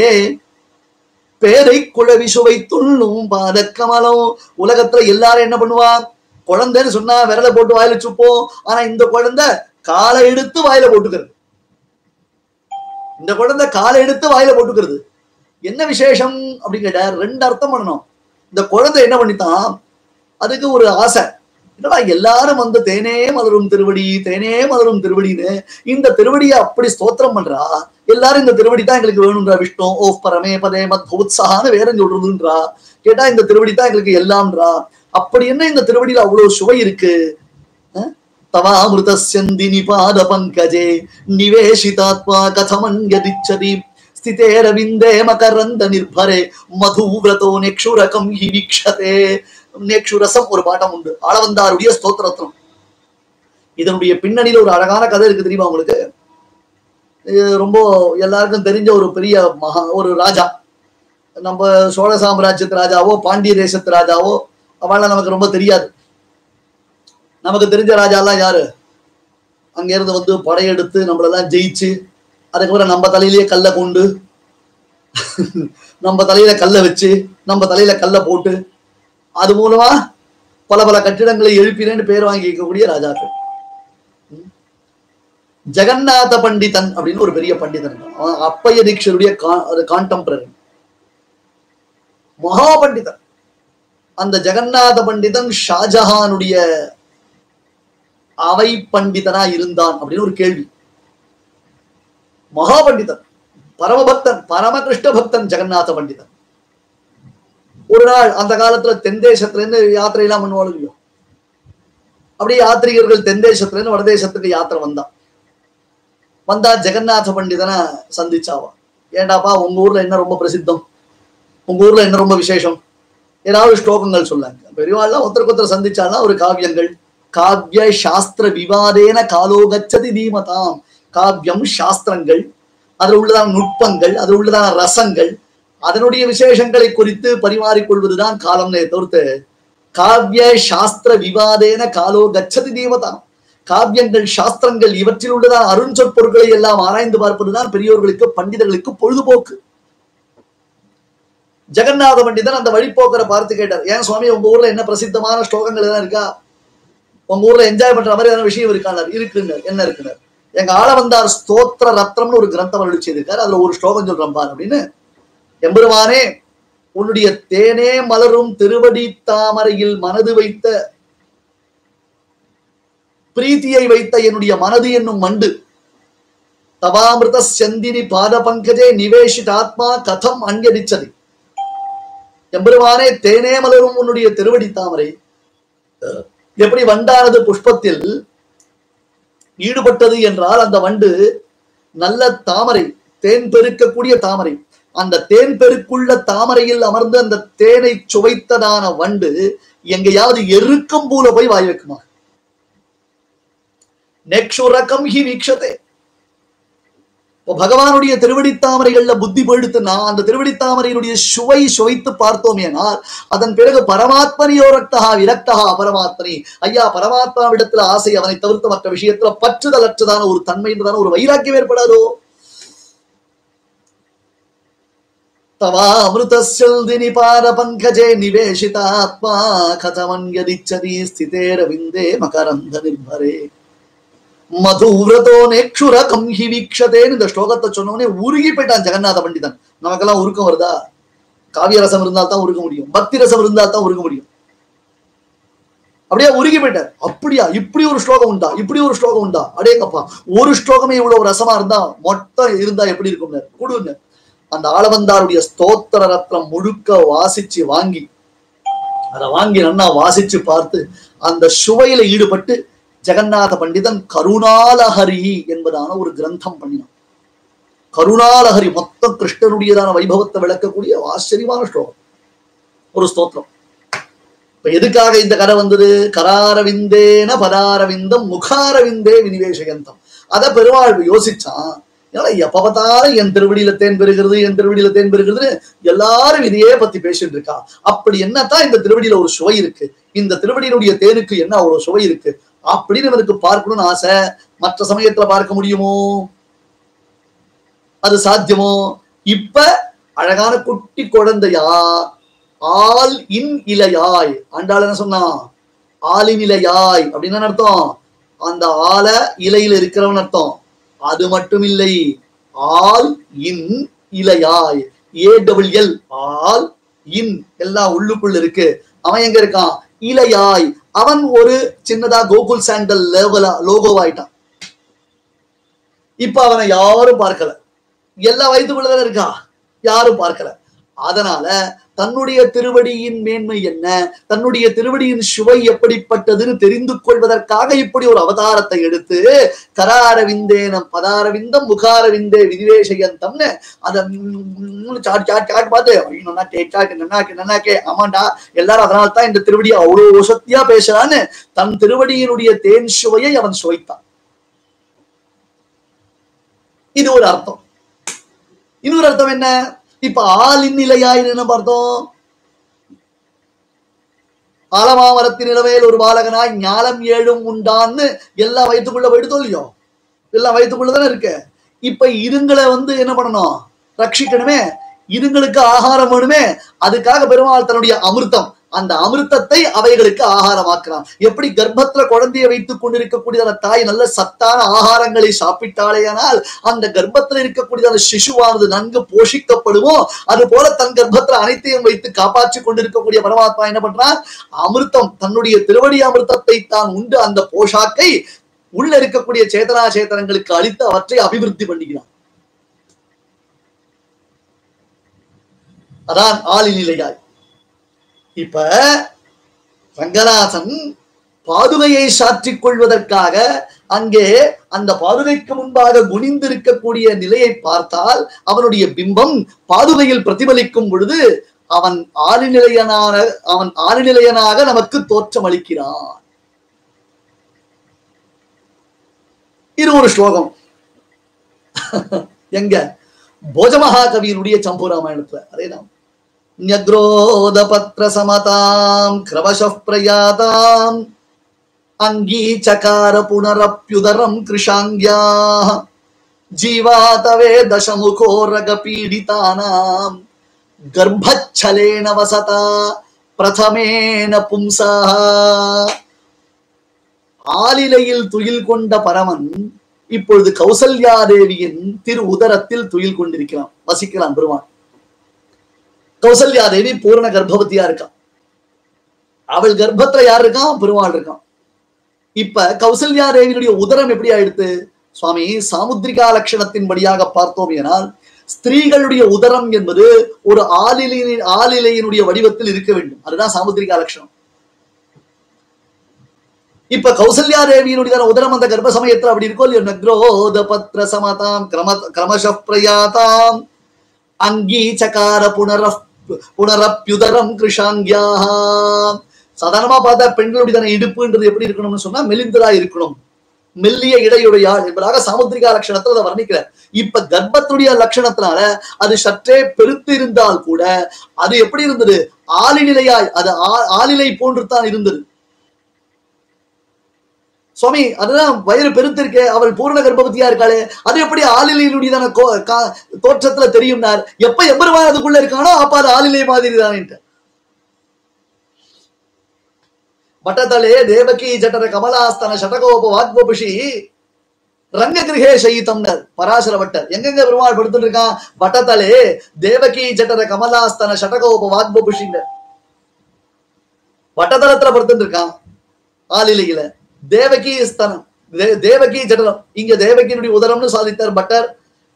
பேதை குழவி சுவை துண்ணும் பாத கமலம் உலகத்துல எல்லாரும் என்ன பண்ணுவா குழந்தைன்னு சொன்னா விரலை போட்டு வாயில சுப்போம் ஆனா இந்த குழந்தை காலை எடுத்து வாயில போட்டுக்கிறது இந்த குழந்தை காலை எடுத்து வாயில போட்டுக்கிறது என்ன விசேஷம் அப்படின்னு கேட்டா ரெண்டு அர்த்தம் பண்ணணும் இந்த குழந்தை என்ன பண்ணித்தான் அதுக்கு ஒரு ஆசை என்னடா எல்லாரும் வந்து தேனே மலரும் திருவடி தேனே மலரும் திருவடின்னு இந்த திருவடியை அப்படி ஸ்தோத்திரம் பண்றா எல்லாரும் இந்த திருவடி தான் எங்களுக்கு வேணும்ன்றா விஷ்ணு ஓ பரமே பதே மத் உற்சாகான வேற சொல்றதுன்றா கேட்டா இந்த திருவடி தான் எங்களுக்கு எல்லாம்ன்றா அப்படி என்ன இந்த திருவடியில அவ்வளவு சுவை இருக்கு அஹ்? தவாமிருதஸ்யந்தினி பாத பங்கஜே நிவேஷிதாத்மா கதமன்யதிச்சதி ஸ்திதேரவிந்தே மகரந்த நிர்பரே மதுவிரதோ நெக்ஷுரகம் ஹி வீக்ஷதே நேக்ஷுரசம் ஒரு பாட்டம் உண்டு ஆளவந்தாருடைய ஸ்தோத்திரத்திரம் இதனுடைய பின்னணியில ஒரு அழகான கதை இருக்கு தெரியுமா உங்களுக்கு இது ரொம்ப எல்லாருக்கும் தெரிஞ்ச ஒரு பெரிய மகா ஒரு ராஜா நம்ம சோழ சாம்ராஜ்யத்து ராஜாவோ பாண்டிய தேசத்து ராஜாவோ அவள நமக்கு ரொம்ப தெரியாது நமக்கு தெரிஞ்ச ராஜாலாம் யாரு அங்க இருந்து வந்து படையெடுத்து நம்மளெல்லாம் ஜெயிச்சு அதுக்கப்புறம் நம்ம தலையிலேயே கல்லை கொண்டு நம்ம தலையில கல்லை வச்சு நம்ம தலையில கல்லை போட்டு அது மூலமா பல பல கட்டிடங்களை எழுப்பினேன்னு பேர் வாங்கி இருக்கக்கூடிய ராஜாக்கள் ம். ஜெகநாத பண்டிதன் அப்படின்னு ஒரு பெரிய பண்டிதன் இருக்கான். அவன் அப்பைய தீட்சருடைய கான்டெம்பரரி மகா பண்டிதன் அந்த ஜெகநாத பண்டிதன் ஷாஜஹானுடைய அவை பண்டிதனா இருந்தான் அப்படின்னு ஒரு கேள்வி மகா பண்டிதன் பரமபக்தன் பரமகிருஷ்ண பக்தன் ஜெகநாத பண்டிதன் ஒரு நாள் அந்த காலத்துல தென் தேசத்துல இருந்து யாத்திரை எல்லாம் பண்ணுவாங்க இல்லையோ அப்படியே யாத்ரீகர்கள் தென் தேசத்துல இருந்து வடதேசத்துக்கு யாத்திரை வந்தான் வந்தா ஜெகநாத பண்டிதனை சந்திச்சாவா ஏண்டாப்பா உங்க ஊர்ல என்ன ரொம்ப பிரசித்தம் உங்க ஊர்ல என்ன ரொம்ப விசேஷம் ஏதாவது ஸ்லோகங்கள் சொல்லாங்க பெரியவாள்லாம் ஒருத்தருக்கு ஒருத்தர் சந்திச்சாலாம் ஒரு காவியங்கள் காவிய சாஸ்திர விவாதேன காலோ கச்சதி தீமதாம் காவியம் சாஸ்திரங்கள் அதில் உள்ளதான நுட்பங்கள் அதில் உள்ளதான ரசங்கள் அதனுடைய விசேஷங்களை குறித்து பரிமாறிக்கொள்வதுதான் காலம்னே தவிர்த்து காவிய சாஸ்திர விவாதேன காலோ கச்சதி தீமதாம் காவியங்கள் சாஸ்திரங்கள் இவற்றில் உள்ளதான அருஞ்சொற்பொருட்களை எல்லாம் ஆராய்ந்து பார்ப்பதுதான் பெரியோர்களுக்கு பண்டிதர்களுக்கு பொழுதுபோக்கு ஜெகநாத பண்டிதன் அந்த வழிபோக்கரை பார்த்து கேட்டார் ஏன் சுவாமி உங்க ஊர்ல என்ன பிரசித்தமான ஸ்லோகங்கள் எல்லாம் இருக்கா உங்க ஊர்ல என்ஜாய் பண்ற மாதிரி ஏதாவது விஷயம் இருக்கானார் இருக்குங்க என்ன இருக்குனார் எங்க ஆள வந்தார் ஸ்தோத்திர ரத்னம்னு ஒரு கிரந்தம் அருளி செய்திருக்காரு அதுல ஒரு ஸ்லோகம் சொல்றேன் பார் அப்படின்னு எம்பெருமானே உன்னுடைய தேனே மலரும் திருவடி தாமரையில் மனது வைத்த பிரீத்தியை வைத்த என்னுடைய மனது என்னும் மண்டு தவாமிருத செந்தினி பாத பங்கஜே நிவேஷித் ஆத்மா கதம் அன்யடிச்சது எம்பெருமானே தேனே மலரும் உன்னுடைய திருவடி தாமரை எப்படி வண்டானது புஷ்பத்தில் ஈடுபட்டது என்றால் அந்த வண்டு நல்ல தாமரை தேன் பெருக்கக்கூடிய தாமரை அந்த தேன் பெருக்குள்ள தாமரையில் அமர்ந்து அந்த தேனை சுவைத்ததான வண்டு எங்கேயாவது எருக்கம் பூல போய் வாய் வைக்குமா நெக்ஷுரகம் ஹி வீக்ஷதே இப்போ பகவானுடைய திருவடித்தாமரைகள்ல புத்தி படுத்துனா அந்த திருவடித்தாமரையினுடைய சுவை சுவைத்து பார்த்தோமேனால் அதன் பிறகு பரமாத்மனியோ ரக்தகா விரக்தகா பரமாத்மனி ஐயா பரமாத்மாவிடத்துல ஆசை அவனை தவிர்த்து மற்ற விஷயத்துல பற்றுதலற்றதான ஒரு தன்மை என்றதான ஒரு வைராக்கியம் ஏற்படாதோ தவா அமிர்தஸ்யல்தி நிபார பங்கஜே நிவேஷிதாத்மா கதமன்யதிச்சதி ஸ்திதே ரவிந்தே மகரந்த நிர்பரே மதுவிரதோ நேக்ஷுர கம்ஹி வீக்ஷதேன்னு இந்த ஸ்லோகத்தை சொன்னவனே உருகி போயிட்டான் ஜெகநாத பண்டிதன் நமக்கெல்லாம் உருக்கம் வருதா காவிய ரசம் இருந்தால் தான் உருக முடியும் பக்தி ரசம் இருந்தால் தான் உருக முடியும் அப்படியே உருகி போயிட்டார் அப்படியா இப்படி ஒரு ஸ்லோகம் உண்டா இப்படி ஒரு ஸ்லோகம் உண்டா அடேங்கப்பா ஒரு ஸ்லோகமே இவ்வளவு ரசமா இருந்தா மொத்தம் இருந்தா எப்படி இருக்கும் கொடுங்க அந்த ஆளவந்தாருடைய ஸ்தோத்திர ரத்னம் முழுக்க வாசிச்சு வாங்கி அதை வாங்கி நன்னா வாசிச்சு பார்த்து அந்த சுவையில ஈடுபட்டு ஜெகநாத பண்டிதன் கருணாலஹரி என்பதான ஒரு கிரந்தம் பண்ணினான் கருணாலஹரி மொத்தம் கிருஷ்ணனுடையதான வைபவத்தை விளக்கக்கூடிய ஆச்சரியமான ஸ்லோகம் ஒரு ஸ்தோத்திரம் இப்ப எதுக்காக இந்த கதை வந்தது கராரவிந்தேன பதாரவிந்தம் முகாரவிந்தே வினிவேஷயந்தம் அத பெருமாள் யோசிச்சான் ஏன்னா எப்ப பார்த்தாலும் என் திருவடியில தேன் பெறுகிறது என் திருவடியில தேன் பெறுகிறது எல்லாரும் இதையே பத்தி பேசிட்டு இருக்கா அப்படி என்னத்தான் இந்த திருவடியில ஒரு சுவை இருக்கு இந்த திருவடியினுடைய தேனுக்கு என்ன ஒரு சுவை இருக்கு அப்படின்னு இவனுக்கு பார்க்கணும்னு ஆசை மற்ற சமயத்துல பார்க்க முடியுமோ அது சாத்தியமோ இப்ப அழகான குட்டி குழந்தையா ஆல் இன் இலையாய் ஆண்டாள் என்ன சொன்னா ஆலின் இலையாய் அப்படின்னு என்ன அர்த்தம் அந்த ஆல இலையில இருக்கிறவன் அர்த்தம் அது மட்டும் இல்லை ஆல் இன் இலையாய் A double L all in எல்லாம் உள்ளுக்குள்ள இருக்கு அவன் எங்க இருக்கான் இலையாய் அவன் ஒரு சின்னதா கோகுல் சாண்டல் லெவலா லோகோவாயிட்டான் இப்ப அவனை யாரும் பார்க்கல எல்லா வயதுக்குள்ளதான இருக்கா யாரும் பார்க்கல அதனால தன்னுடைய திருவடியின் மேன்மை என்ன தன்னுடைய திருவடியின் சுவை எப்படிப்பட்டதுன்னு தெரிந்து கொள்வதற்காக இப்படி ஒரு அவதாரத்தை எடுத்து கராரவிந்தேனம் பதாரவிந்தம் முகாரவிந்தே விதிவேஷயந்தம்னு அதை சாட் சாட் சாட் பார்த்து ஐயோ, நன்னாக்கே சாட்டு நன்னாக்கே நன்னாக்கே ஆமாண்டா எல்லாரும் அதனால தான் இந்த திருவடியை அவ்வளவு வசத்தியா பேசுறான்னு தன் திருவடியினுடைய தேன் சுவையை அவன் சுவைத்தான் இது ஒரு அர்த்தம் இன்னொரு அர்த்தம் என்ன இப்ப ஆளின் நிலையாய் என்ன பார்த்தோம் ஆலமாமரத்தின் நிலவையில் ஒரு பாலகனாய் ஞாலம் ஏழும் உண்டான்னு எல்லாம் வயிற்றுக்குள்ள போயிட்டு இல்லையோ எல்லாம் வயிற்றுக்குள்ளதானே இருக்கு இப்ப இருங்களை வந்து என்ன பண்ணணும் ரட்சிக்கணுமே இருங்களுக்கு ஆகாரம் வேணுமே அதுக்காக பெருமாள் தன்னுடைய அமிர்தம் அந்த அமிர்தத்தை அவைகளுக்கு ஆகாரமாக்குறான் எப்படி கர்ப்பத்துல குழந்தையை வைத்துக் கொண்டிருக்கக்கூடியதான தாய் நல்ல சத்தான ஆகாரங்களை சாப்பிட்டாலேயானால் அந்த கர்ப்பத்துல இருக்கக்கூடியதான சிசுவானது நன்கு போஷிக்கப்படுமோ அது போல தன் கர்ப்பத்துல அனைத்தையும் வைத்து காப்பாற்றி கொண்டிருக்கக்கூடிய பரமாத்மா என்ன பண்றான் அமிர்தம் தன்னுடைய திருவடி அமிர்தத்தை தான் உண்டு அந்த போஷாக்கை உள்ள இருக்கக்கூடிய சேதனா சேதனங்களுக்கு அளித்து அவற்றை அபிவிருத்தி பண்ணுகிறான் அதான் ஆளின் நிலையாய் இப்ப ரங்கநாதன் பாதுகையை சாற்றிக் கொள்வதற்காக அங்கே அந்த பாதுகைக்கு முன்பாக குனிந்திருக்கக்கூடிய நிலையை பார்த்தால் அவனுடைய பிம்பம் பாதுகையில் பிரதிபலிக்கும் பொழுது அவன் ஆளுநிலையனான அவன் ஆளுநிலையனாக நமக்கு தோற்றம் அளிக்கிறான் இது ஒரு ஸ்லோகம் எங்க போஜமகாகவியினுடைய சம்பு ராமாயணத்துல அதேதான் न्यग्रोधपत्र समतां क्रमशः प्रयाताम् अङ्गीचकार पुनरप्युदरं कृशाङ्ग्याः जीवातवे दशमुखोरगपीडितानां गर्भच्छलेन वसता பிரதமேன பும்சா ஆலிலையில் துயில் கொண்ட பரமன் இப்பொழுது கௌசல்யாதேவியின் திரு உதரத்தில் துயில் கொண்டிருக்கிறான் வசிக்கிறான் பெருமான் கௌசல்யா தேவி பூரண கர்ப்பவதியா இருக்கா அவள் கர்ப்பத்துல யார் இருக்கான் பெருமாள் இருக்கான் இப்ப கௌசல்யா தேவியினுடைய உதரம் எப்படி ஆயிடுத்து சுவாமி சாமுத்திரிகா லட்சணத்தின்படியாக பார்த்தோம் எனால் ஸ்திரீகளுடைய உதரம் என்பது ஒரு ஆலிலையின் ஆலிலையினுடைய வடிவத்தில் இருக்க வேண்டும் அதுதான் சாமுத்திரிகா லட்சணம் இப்ப கௌசல்யா தேவியினுடைய உதரம் அந்த கர்ப்ப சமயத்துல அப்படி இருக்கோ இல்லையோ நக்ரோத பத்ர சமதாம் கிரம கிரமஷ பிரயாதாம் அங்கீச்சகார புனர புனரப்யுதரம் கிருஷாங்கியா சாதாரணமா பார்த்தா பெண்களுடைய இடுப்புன்றது எப்படி இருக்கணும்னு சொன்னா மெலிந்ததா இருக்கணும் மெல்லிய இடையுடையாள் என்பதாக சாமுத்திரிகா லட்சணத்துல அதை வர்ணிக்கிறார் இப்ப கர்ப்பத்துடைய லட்சணத்தினால அது சற்றே பெருத்து இருந்தால் கூட அது எப்படி இருந்தது ஆளிநிலையாய் அது ஆ- ஆளிலை போன்று தான் இருந்தது சுவாமி அதுதான் வயிறு பெருத்திருக்கே அவள் பூர்ண கர்ப்பவதியா இருக்காளே அது எப்படி ஆளிலையினுடையதான கோ- கா- தோற்றத்துல தெரியும்னார் எப்ப எம்பெருமான் அதுக்குள்ள இருக்கானோ அப்ப அது ஆளிலை மாதிரி தான்ட்டு பட்டதலே தேவகி ஜட்டர கமலாஸ்தன ஷடகோப வாக்போபிஷி ரங்க கிரகே சயித்தம்னர் பராசர பட்டர் எங்கெங்க பெருமாள் படுத்துட்டு இருக்கான் பட்டத்தலே தேவகி ஜட்டர கமலாஸ்தன ஷடகோப வாக்போபிஷின்னர் வட்டதளத்துல படுத்துட்டு இருக்கான் ஆளிலையில தேவகி ஸ்தனம் தே- தேவகி ஜடலம் இங்க தேவகியினுடைய உதரம்னு சாதித்தார் பட்டர்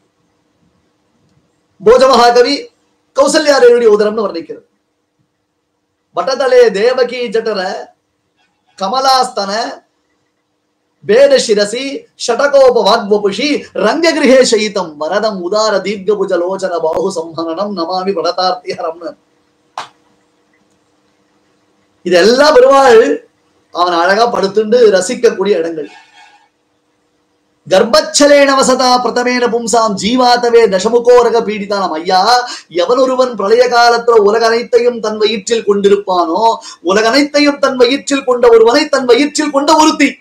போஜமகாகவி கௌசல்யாரேனுடைய உதரம்னு வர்ணிக்கிறது பட்டதலே தேவகி ஜட்டர கமலாஸ்தன வேத ಶಿರಸಿ ಶಟಕೋಪ ವಾಗ್ವಪುಷಿ ರಂಗಗೃಹೇ ಶಯಿತಂ ವರದಂ ಉದಾರ ದೀರ್ಘಭುಜ ಲೋಚನ ಬಾಹು ಸಂಹನನಂ ನಮಾಮಿ படதார்த்தி ஹரம்னு இதெல்லாம் பெருமாள் அவன் அழகா படுத்துண்டு ரசிக்கக்கூடிய இடங்கள் கர்ப்பச்சலேன வசதா பிரதமேன பும்சாம் ஜீவாதவே தசமுகோரக பீடிதானம் ஐயா எவன் ஒருவன் பிரளய காலத்துல உலக அனைத்தையும் தன் வயிற்றில் கொண்டிருப்பானோ உலக அனைத்தையும் தன் வயிற்றில் கொண்ட ஒருவனை தன் வயிற்றில் கொண்ட ஒருத்தி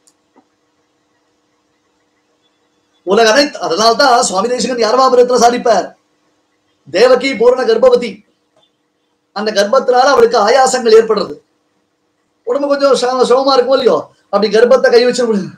உலக அனைத்து அதனால்தான் சுவாமி தேசிகன் யாரவாபுரத்துல சாதிப்பார் தேவகி பூர்ண கர்ப்பவதி அந்த கர்ப்பத்தினால அவருக்கு ஆயாசங்கள் ஏற்படுறது உடம்பு கொஞ்சம் ச- சிரமமா இருக்கும் இல்லையோ அப்படி கர்ப்பத்தை கை வச்சு விடு-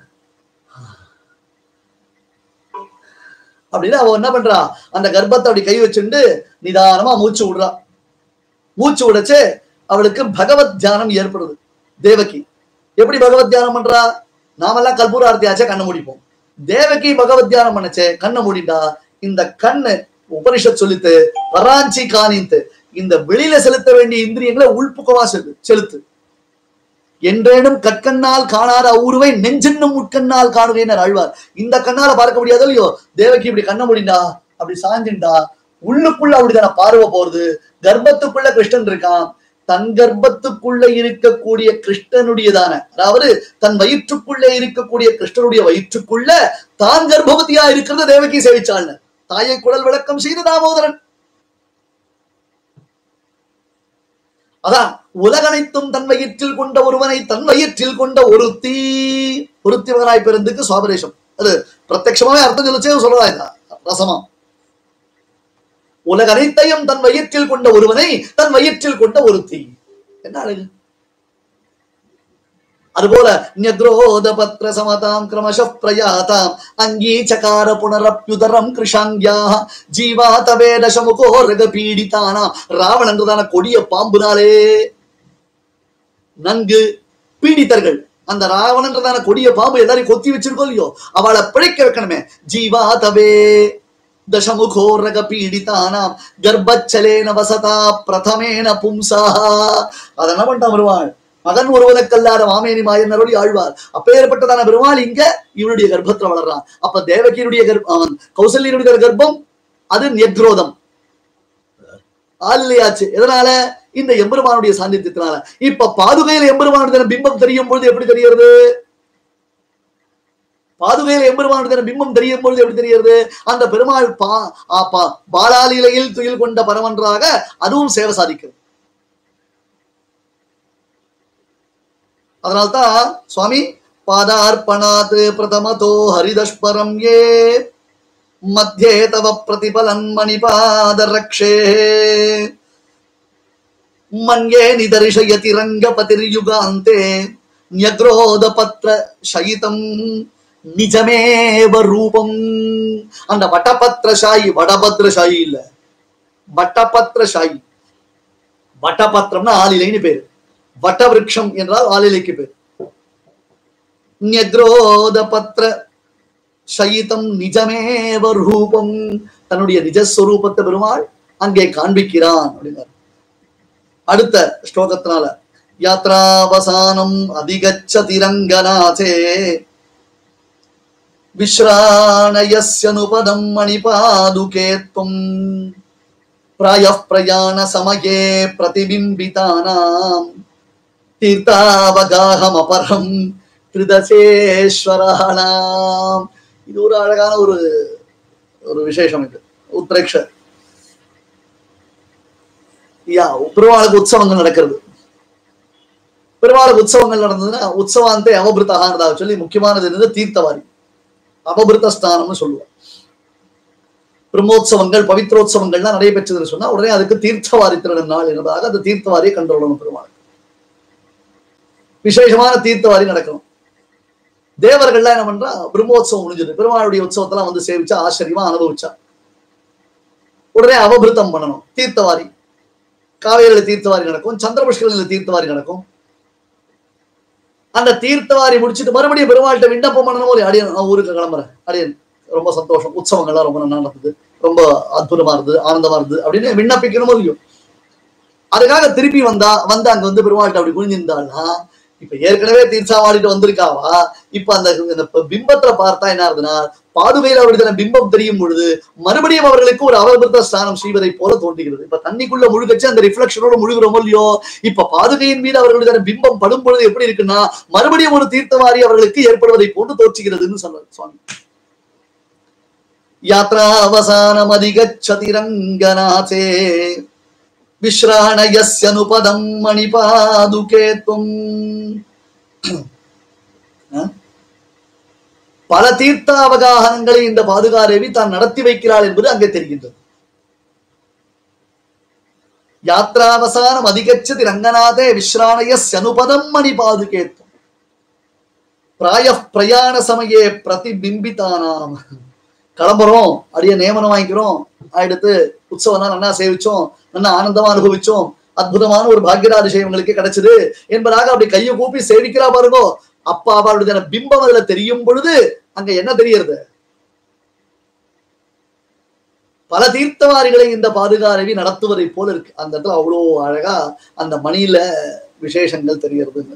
அப்படின்னு அவ என்ன பண்றா அந்த கர்ப்பத்தை அப்படி கை வச்சுண்டு நிதானமா மூச்சு விடுறா மூச்சு விடச்சு அவளுக்கு பகவத் தியானம் ஏற்படுது தேவகி எப்படி பகவத் தியானம் பண்றா நாமெல்லாம் கற்பூர ஆர்த்தியாச்சே கண்ணை மூடிப்போம் தேவகி பகவத் தியானம் பண்ணச்சே கண்ணை மூடிட்டா இந்த கண்ணு உபனிஷத் சொல்லித்து பராஞ்சி காணித்து இந்த வெளியில செலுத்த வேண்டிய இந்திரியங்களை உள்புக்கமா செலு செலுத்து என்றேனும் கற்கண்ணால் காணாத ஊருவை நெஞ்சென்னும் உட்கண்ணால் காணுவேன் ஆழ்வார் இந்த கண்ணால பார்க்க முடியாதோ இல்லையோ தேவகி இப்படி கண்ண முடிண்டா அப்படி சாஞ்சிண்டா உள்ளுக்குள்ள அப்படிதான பார்வை போறது கர்ப்பத்துக்குள்ள கிருஷ்ணன் இருக்கான் தன் கர்ப்பத்துக்குள்ள இருக்கக்கூடிய கிருஷ்ணனுடையதான அதாவது தன் வயிற்றுக்குள்ள இருக்கக்கூடிய கிருஷ்ணனுடைய வயிற்றுக்குள்ள தான் கர்ப்பவதியா இருக்கிறது தேவகி சேவிச்சாள்னு தாயை குடல் விளக்கம் செய்த தாமோதரன் அதான் உலகனைத்தும் தன் வயிற்றில் கொண்ட ஒருவனை தன் வயிற்றில் கொண்ட ஒருத்தி ஒருத்தி மகனாய் பிறந்துக்கு சுவாபரேஷம் அது பிரத்யட்சமாவே அர்த்தம் சொல்லிச்சே சொல்லலாம் இதா, ரசமா உலக அனைத்தையும் தன் வயிற்றில் கொண்ட ஒருவனை தன் வயிற்றில் கொண்ட ஒருத்தி என்ன அழகு அதுபோல ஞக்ரோத பத்ர சமதாம் கிரமஷ பிரயாதாம் அங்கீச்சகார புனரப்யுதரம் கிருஷாங்கியாக ஜீவாத வேதசமுகோ ரக பீடித்தானாம் ராவணன்றதான கொடிய பாம்புனாலே நன்கு பீடித்தர்கள் அந்த ராவணன்றதான கொடிய பாம்பு எல்லாரையும் கொத்தி வச்சிருக்கோம் இல்லையோ அவளை பிழைக்க வைக்கணுமே ஜீவாதவே தசமுகோ ரக பீடித்தானாம் கர்ப்பச்சலேன வசதா பிரதமேன பும்சா அதை என்ன பண்ணிட்டான் வருவாள் மகன் ஒருவனுக்கல்லாத மாமேனி மாயன் அருளி ஆழ்வார் அப்பேற்பட்டதான பெருமாள் இங்க இவனுடைய கர்ப்பத்துல வளர்றான் அப்ப தேவகியினுடைய கர்ப்பம் அவன் கௌசல்யனுடைய கர்ப்பம் அது நெக்ரோதம் ஆளிலையாச்சு எதனால இந்த எம்பெருமானுடைய சாநித்தியத்தினால இப்ப பாதுகையில எம்பெருமானுடைய பிம்பம் தெரியும் பொழுது எப்படி தெரிகிறது பாதுகையில எம்பெருமானுடைய பிம்பம் தெரியும் பொழுது எப்படி தெரிகிறது அந்த பெருமாள் பா ஆ, பா- பாலாலீலையில் துயில் கொண்ட பரமன்றாக அதுவும் சேவை சாதிக்கிறது அதனால்தான் சுவாமி பாதார்ப்பணாத் பிரதமதோ ஹரிதஸ்பரம் ஏ மத்தியே தவ பிரதிபலன் மணிபாதரக்ஷே மன்யே நிதர்ஷயதி ரங்கபதிர்யுகாந்தே ன்யக்ரோத பத்ர சயிதம் நிஜமேவ ரூபம் அந்த வட்டபத்ரசாயி வடபத்ரசாயி இல்ல வட்டபத்ரசாயி வட்டபத்திரம்னா ஆளிலைன்னு பேரு வட்டவிருட்சம் என்றால் ஆளிலைக்கு பேர் ன்யக்ரோத பத்ர சயிதம் நிஜமேவ ரூபம் தன்னுடைய நிஜஸ்வரூபத்தை பெருமாள் அங்கே காண்பிக்கிறான் அப்படின்னார் அடுத்த ஸ்லோகத்தினால யாத்ராவசானம் அதிகச்சதி ரங்கநாதே விஸ்ராணயஸ்யனுபதம் மணிபாதுகே त्वम् प्रायः प्रयाणसमये प्रतिबिम्बितानाम् தீர்த்தாவகாகமபரம் திருதசேஸ்வரானாம் இது ஒரு அழகான ஒரு ஒரு விசேஷம் இது உத்ரேக்ஷ யா பெருமாளுக்கு உற்சவங்கள் நடக்கிறது பெருமாளுக்கு உற்சவங்கள் நடந்ததுன்னா உற்சவாந்தே அவபிருத்தகான்றதாக சொல்லி முக்கியமானது என்னது தீர்த்தவாரி அபபிருத்த ஸ்தானம்னு சொல்லுவோம் பிரம்மோத்சவங்கள் பவித்ரோத்சவங்கள்லாம் நடைபெற்றதுன்னு சொன்னா உடனே அதுக்கு தீர்த்தவாரி திருடன் நாள் என்பதாக அந்த தீர்த்தவாரியை கண்டுள்ளணும் பெருமாள் விசேஷமான தீர்த்தவாரி நடக்கணும் தேவர்கள்லாம் என்ன பண்றா பிரம்மோத்சவம் முடிஞ்சது பெருமாளுடைய உற்சவத்தெல்லாம் வந்து சேவிச்சா ஆச்சரியமா அனுபவிச்சா உடனே அவபிருத்தம் பண்ணணும் தீர்த்தவாரி காவேரியில தீர்த்தவாரி நடக்கும் சந்திரபுஷ்கரில தீர்த்தவாரி நடக்கும் அந்த தீர்த்தவாரி முடிச்சுட்டு மறுபடியும் பெருமாள்கிட்ட விண்ணப்பம் பண்ணணும் ஒரு அடியன் நான் ஊருக்கு கிளம்புறேன் அடியன் ரொம்ப சந்தோஷம் உற்சவங்கள்லாம் ரொம்ப நல்லா நடந்தது ரொம்ப அற்புதமா இருந்தது ஆனந்தமா இருந்தது அப்படின்னு விண்ணப்பிக்கணும் இல்லையோ அதுக்காக திருப்பி வந்தா வந்து அங்க வந்து பெருமாள்கிட்ட அப்படி குனிஞ்சிருந்தாள்னா இப்ப ஏற்கனவே தீர்த்தாவாடிட்டு வந்திருக்காவா இப்ப அந்த இந்த பிம்பத்துல பார்த்தா என்ன ஆகுதுன்னா பாதுகையில் அவருடைய பிம்பம் தெரியும் பொழுது மறுபடியும் அவர்களுக்கு ஒரு அவபிருத்த ஸ்தானம் செய்வதை போல தோன்றுகிறது இப்ப தண்ணிக்குள்ள முழுகச்சு அந்த ரிஃப்ளெக்ஷனோட முழுகிறோமோ இல்லையோ இப்ப பாதுகையின் மீது அவர்களுடைய பிம்பம் படும் பொழுது எப்படி இருக்குன்னா மறுபடியும் ஒரு தீர்த்தவாரி அவர்களுக்கு ஏற்படுவதை போன்று தோற்றுகிறதுன்னு சொன்னார் சுவாமி யாத்ராவசானமதிகச்சதி ரங்கநாதே விஸ்ராணயஸ்யனுபதம் மணிபாதுகே துவம் பல தீர்த்தாவகாகனங்களை இந்த பாதுகாதேவி தான் நடத்தி வைக்கிறாள் என்பது அங்கே தெரிகின்றது யாத்ராவசானம் அதிகச்சதி ரங்கநாதே விஸ்ராணயஸ்யனுபதம் மணிபாதுகே துவம் பிராய பிரயாண சமயே பிரதிபிம்பித்தானாம் கிளம்புறோம் அடிய நியமனம் வாங்கிக்கிறோம் அடுத்து உற்சவம் தான் நல்லா சேவிச்சோம் நல்லா ஆனந்தமா அனுபவிச்சோம் அற்புதமான ஒரு பாக்கியராதிசயம் எங்களுக்கு கிடைச்சது என்பதாக அப்படி கையை கூப்பி சேவிக்கிறா பாருங்கோ அப்பா அவளுடைய பிம்பம் அதுல தெரியும் பொழுது அங்க என்ன தெரியறது பல தீர்த்தவாரிகளை இந்த பாதுகாரவி நடத்துவதை போல இருக்கு அந்த இடத்துல அவ்வளோ அழகா அந்த மணியில விசேஷங்கள் தெரியறதுன்னு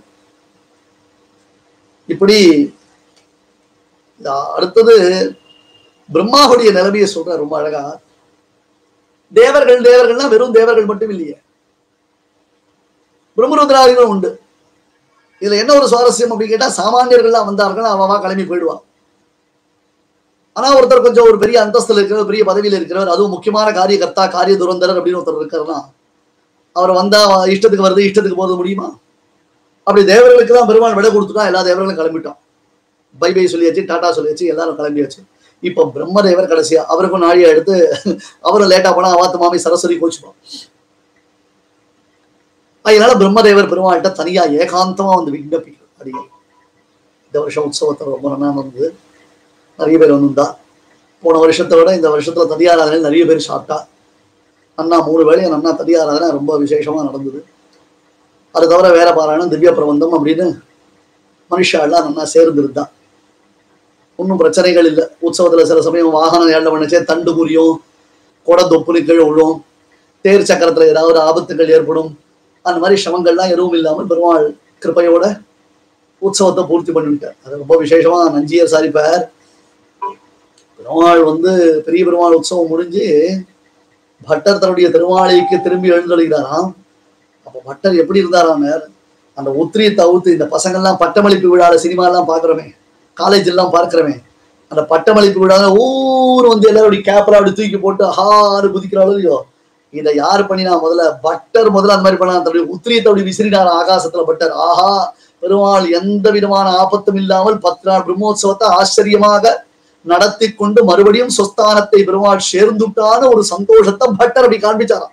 இப்படி அடுத்தது பிரம்மாவுடைய நிலைமையை சொல்ற ரொம்ப அழகா தேவர்கள் தேவர்கள்னா வெறும் தேவர்கள் மட்டும் இல்லையே பிரம்மருத்ராதிகளும் உண்டு இதுல என்ன ஒரு சுவாரஸ்யம் அப்படின்னு கேட்டா சாமானியர்கள்லாம் வந்தார்கள் அவவா கிளம்பி போயிடுவா ஆனா ஒருத்தர் கொஞ்சம் ஒரு பெரிய அந்தஸ்துல இருக்கிறவர் பெரிய பதவியில இருக்கிறவர் அதுவும் முக்கியமான காரிய கர்த்தா காரிய துரந்தரர் அப்படின்னு ஒருத்தர் இருக்காருன்னா அவர் வந்தா இஷ்டத்துக்கு வருது இஷ்டத்துக்கு போக முடியுமா அப்படி தேவர்களுக்கு தான் பெருமாள் விட கொடுத்துட்டா எல்லா தேவர்களும் கிளம்பிட்டோம் பை பை சொல்லியாச்சு டாடா சொல்லியாச்சு எல்லாரும் கிளம்பியாச்சு இப்போ பிரம்மதேவர் கடைசியா அவருக்கும் நாழியா எடுத்து அவரும் லேட்டா போனா அவாத்து மாமி சரஸ்வதி கோச்சுப்போம் அதனால பிரம்மதேவர் பெருமாள்கிட்ட தனியா ஏகாந்தமா வந்து விண்ணப்பிக்கிறது அடியே இந்த வருஷம் உற்சவத்தை ரொம்ப நல்லா வந்து நிறைய பேர் வந்திருந்தா போன வருஷத்தை விட இந்த வருஷத்துல தனியாராதனை நிறைய பேர் சாப்பிட்டா அண்ணா மூணு வேலையும் அண்ணா தனியாராதனை ரொம்ப விசேஷமா நடந்தது அது தவிர வேற பாராயணம் திவ்ய பிரபந்தம் அப்படின்னு மனுஷாலாம் நல்லா சேர்ந்திருந்தா ஒன்றும் பிரச்சனைகள் இல்லை உற்சவத்துல சில சமயம் வாகனம் ஏழ பண்ணுச்சே தண்டு முறியும் கொடை தொப்புனு கீழே விழும் தேர் சக்கரத்துல ஏதாவது ஆபத்துகள் ஏற்படும் அந்த மாதிரி சிரமங்கள்லாம் எதுவும் இல்லாமல் பெருமாள் கிருப்பையோட உற்சவத்தை பூர்த்தி பண்ணிவிட்டார் அது ரொம்ப விசேஷமா நஞ்சியர் சாரிப்பார் பெருமாள் வந்து பெரிய பெருமாள் உற்சவம் முடிஞ்சு பட்டர் தன்னுடைய திருமாலைக்கு திரும்பி எழுந்தொழுகிறாராம் அப்ப பட்டர் எப்படி இருந்தாராம் அந்த உத்திரியை தவிர்த்து இந்த பசங்கள்லாம் பட்டமளிப்பு விழால சினிமாலாம் பாக்குறோமே காலேஜ் எல்லாம் பார்க்கிறோமே அந்த பட்டமளிப்பு விழால ஊர் வந்து எல்லாரும் அப்படி கேப்ல அப்படி தூக்கி போட்டு ஹாரு குதிக்கிறாளோ இல்லையோ இதை யார் பண்ணினா முதல்ல பட்டர் முதல்ல அந்த மாதிரி பண்ணா தன்னுடைய உத்திரியத்தை அப்படி விசிறினார் ஆகாசத்துல பட்டர் ஆஹா பெருமாள் எந்த விதமான ஆபத்தும் இல்லாமல் பத்து நாள் பிரம்மோத்சவத்தை ஆச்சரியமாக நடத்தி கொண்டு மறுபடியும் சொஸ்தானத்தை பெருமாள் சேர்ந்துட்டான ஒரு சந்தோஷத்தை பட்டர் அப்படி காண்பிச்சாராம்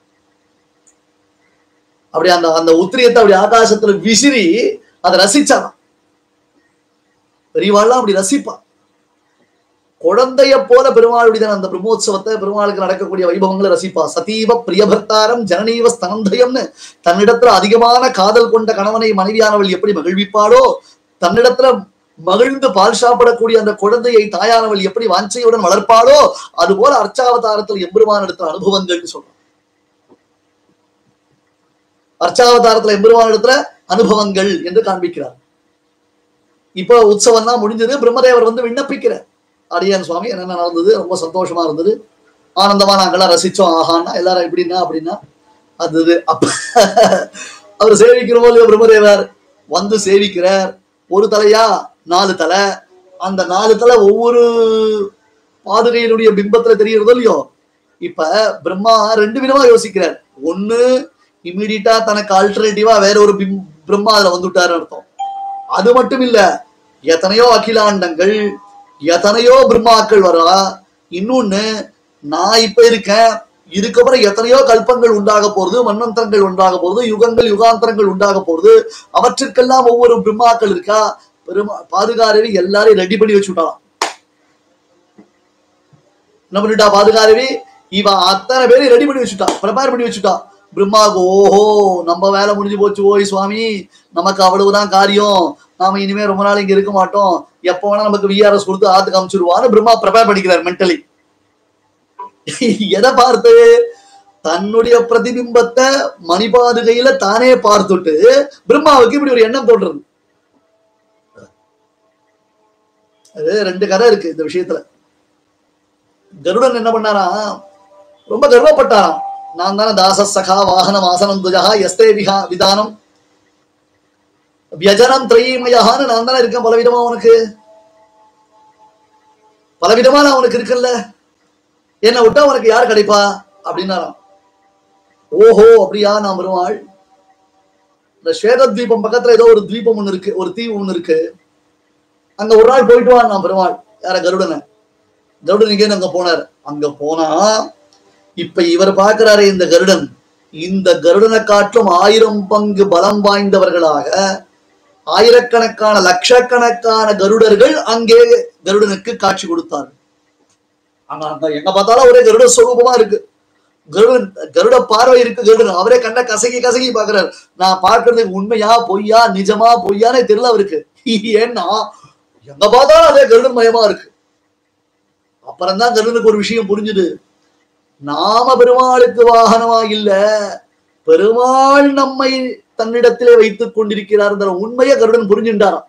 அப்படி அந்த அந்த உத்திரியத்தை அப்படி ஆகாசத்துல விசிறி அதை ரசிச்சாராம் பெரியவாள்லாம் அப்படி ரசிப்பா குழந்தைய போல பெருமாளுடைய அந்த பிரம்மோத்சவத்தை பெருமாளுக்கு நடக்கக்கூடிய வைபவங்களை ரசிப்பா சதீவ பிரியபர்த்தாரம் ஜனநீவ ஸ்தனந்தயம்னு தன்னிடத்துல அதிகமான காதல் கொண்ட கணவனை மனைவியானவள் எப்படி மகிழ்விப்பாளோ தன்னிடத்துல மகிழ்ந்து பால் சாப்பிடக்கூடிய அந்த குழந்தையை தாயானவள் எப்படி வாஞ்சையுடன் வளர்ப்பாளோ அது போல அர்ச்சாவதாரத்தில் எம்பெருமான இடத்துல அனுபவங்கள்னு சொல்றோம் அர்ச்சாவதாரத்துல எம்பெருமானிடத்துல அனுபவங்கள் என்று காண்பிக்கிறார் இப்போ உற்சவம் தான் முடிஞ்சது பிரம்மதேவர் வந்து விண்ணப்பிக்கிறார் அடியான் சுவாமி என்னென்ன நடந்தது ரொம்ப சந்தோஷமா இருந்தது ஆனந்தமா நாங்கெல்லாம் ரசிச்சோம் ஆஹான்னா எல்லாரும் எப்படின்னா அப்படின்னா அது இது. அப்ப அவர் சேவிக்கிறோம் இல்லையோ பிரம்மதேவர் வந்து சேவிக்கிறார் ஒரு தலையா நாலு தலை அந்த நாலு தலை ஒவ்வொரு பாதுகையினுடைய பிம்பத்துல தெரியறதோ இல்லையோ இப்ப பிரம்மா ரெண்டு விதமா யோசிக்கிறார் ஒண்ணு இமீடியட்டா தனக்கு ஆல்டர்னேட்டிவா வேற ஒரு பிம் பிரம்மா அதுல வந்துட்டாரு அர்த்தம் அது மட்டும் இல்ல எத்தனையோ அகிலாண்டங்கள் எத்தனையோ பிரம்மாக்கள் வரா இன்னொன்னு நான் இப்ப இருக்கேன் இதுக்கப்புறம் எத்தனையோ கல்பங்கள் உண்டாக போறது மன்வந்தரங்கள் உண்டாக போறது யுகங்கள் யுகாந்தரங்கள் உண்டாக போறது அவற்றிற்கெல்லாம் ஒவ்வொரு பிரம்மாக்கள் இருக்கா பெருமா பாதுகாரவி எல்லாரையும் ரெடி பண்ணி வச்சுட்டாலாம் என்ன பண்ணிட்டா பாதுகாரவி இவன் அத்தனை பேரையும் ரெடி பண்ணி வச்சுட்டா ப்ரிப்பேர் பண்ணி வச்சுட்டா பிரம்மாவுக்கு ஓஹோ நம்ம வேலை முடிஞ்சு போச்சு ஓய் சுவாமி நமக்கு அவ்வளவுதான் காரியம் நாம இனிமே ரொம்ப நாள் இங்க இருக்க மாட்டோம் எப்போ வேணா நமக்கு விஆர்எஸ் கொடுத்து ஆத்துக்கு அமிச்சிருவான்னு பிரம்மா ப்ரிப்பேர் பண்ணிக்கிறார் மென்டலி எதை பார்த்து தன்னுடைய பிரதிபிம்பத்தை மணிபாதுகையில தானே பார்த்துட்டு பிரம்மாவுக்கு இப்படி ஒரு எண்ணம் தோன்றது அது ரெண்டு கதை இருக்கு இந்த விஷயத்துல கருடன் என்ன பண்ணாராம் ரொம்ப கர்வப்பட்டாராம் நான் தானே தாச சகா வாகனம் ஆசனம் துஜா எஸ்தே விஹா விதானம் வியஜனம் திரையமயான்னு நான் தானே இருக்கேன் பலவிதமா உனக்கு பலவிதமா நான் உனக்கு இருக்குல்ல என்னை விட்டா உனக்கு யார் கிடைப்பா அப்படின்னாராம் ஓஹோ அப்படியா நான் வருவாள் இந்த ஸ்வேத தீபம் பக்கத்துல ஏதோ ஒரு தீபம் ஒண்ணு இருக்கு ஒரு தீவு ஒண்ணு இருக்கு அங்க ஒரு நாள் போயிட்டு வா நான் பெருமாள் யார கருடனை கருடன் இங்கே அங்க போனார் அங்க போனா இப்ப இவர் பார்க்கிறாரு இந்த கருடன் இந்த கருடனை காட்டும் ஆயிரம் பங்கு பலம் வாய்ந்தவர்களாக ஆயிரக்கணக்கான லட்சக்கணக்கான கருடர்கள் அங்கே கருடனுக்கு காட்சி கொடுத்தார்கள் ஆனா அந்த எங்க பார்த்தாலும் ஒரே கருட ஸ்வரூபமா இருக்கு கருடன் கருட பார்வை இருக்கு கருடன் அவரே கண்ட கசகி கசகி பாக்குறாரு நான் பார்க்கறது உண்மையா பொய்யா நிஜமா பொய்யானே தெரியல அவருக்கு ஏன்னா எங்க பார்த்தாலும் அதே கருடன் மயமா இருக்கு அப்புறம் தான் கருடனுக்கு ஒரு விஷயம் புரிஞ்சுது நாம பெருமாளுக்கு வாகனமா இல்ல பெருமாள் நம்மை தன்னிடத்திலே வைத்துக் கொண்டிருக்கிறார் உண்மையை கருடன் புரிஞ்சுட்டாராம்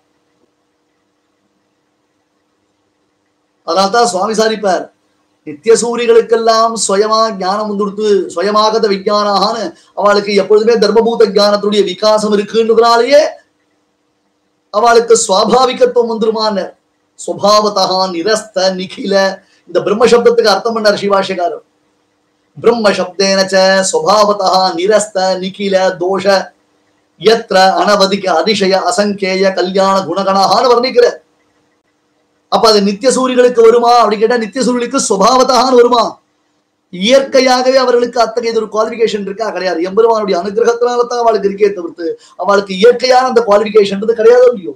அதனால்தான் சுவாமி சாரிப்பார் நித்திய சூரிகளுக்கெல்லாம் சுயமா ஞானம் வந்துடுத்து சுயமாகத விஞ்ஞானான்னு அவளுக்கு எப்பொழுதுமே தர்மபூத ஞானத்துடைய விகாசம் இருக்குன்றதுனாலேயே அவளுக்கு சுவாபாவிகத்துவம் வந்துருமான சுபாவதா நிரஸ்த நிகில இந்த பிரம்ம சப்தத்துக்கு அர்த்தம் பண்ணார் சிவாஷகாரர் பிரம்ம சப்தேன ச சுபாவதா நிரஸ்த நிகில தோஷ யத்ர அனவதிக அதிசய அசங்கேய கல்யாண குணகணான்னு வர்ணிக்கிற அப்ப அது நித்திய சூரிகளுக்கு வருமா அப்படி கேட்டா நித்திய சூரியலுக்கு சுபாவத்தான்னு வருமா இயற்கையாகவே அவர்களுக்கு அத்தகைய ஒரு குவாலிபிகேஷன் இருக்கா கிடையாது எம்பெருமானுடைய அனுகிரகத்தினால தான் அவளுக்கு இருக்கே தவிர்த்து அவளுக்கு இயற்கையான அந்த குவாலிபிகேஷன் கிடையாது இல்லையோ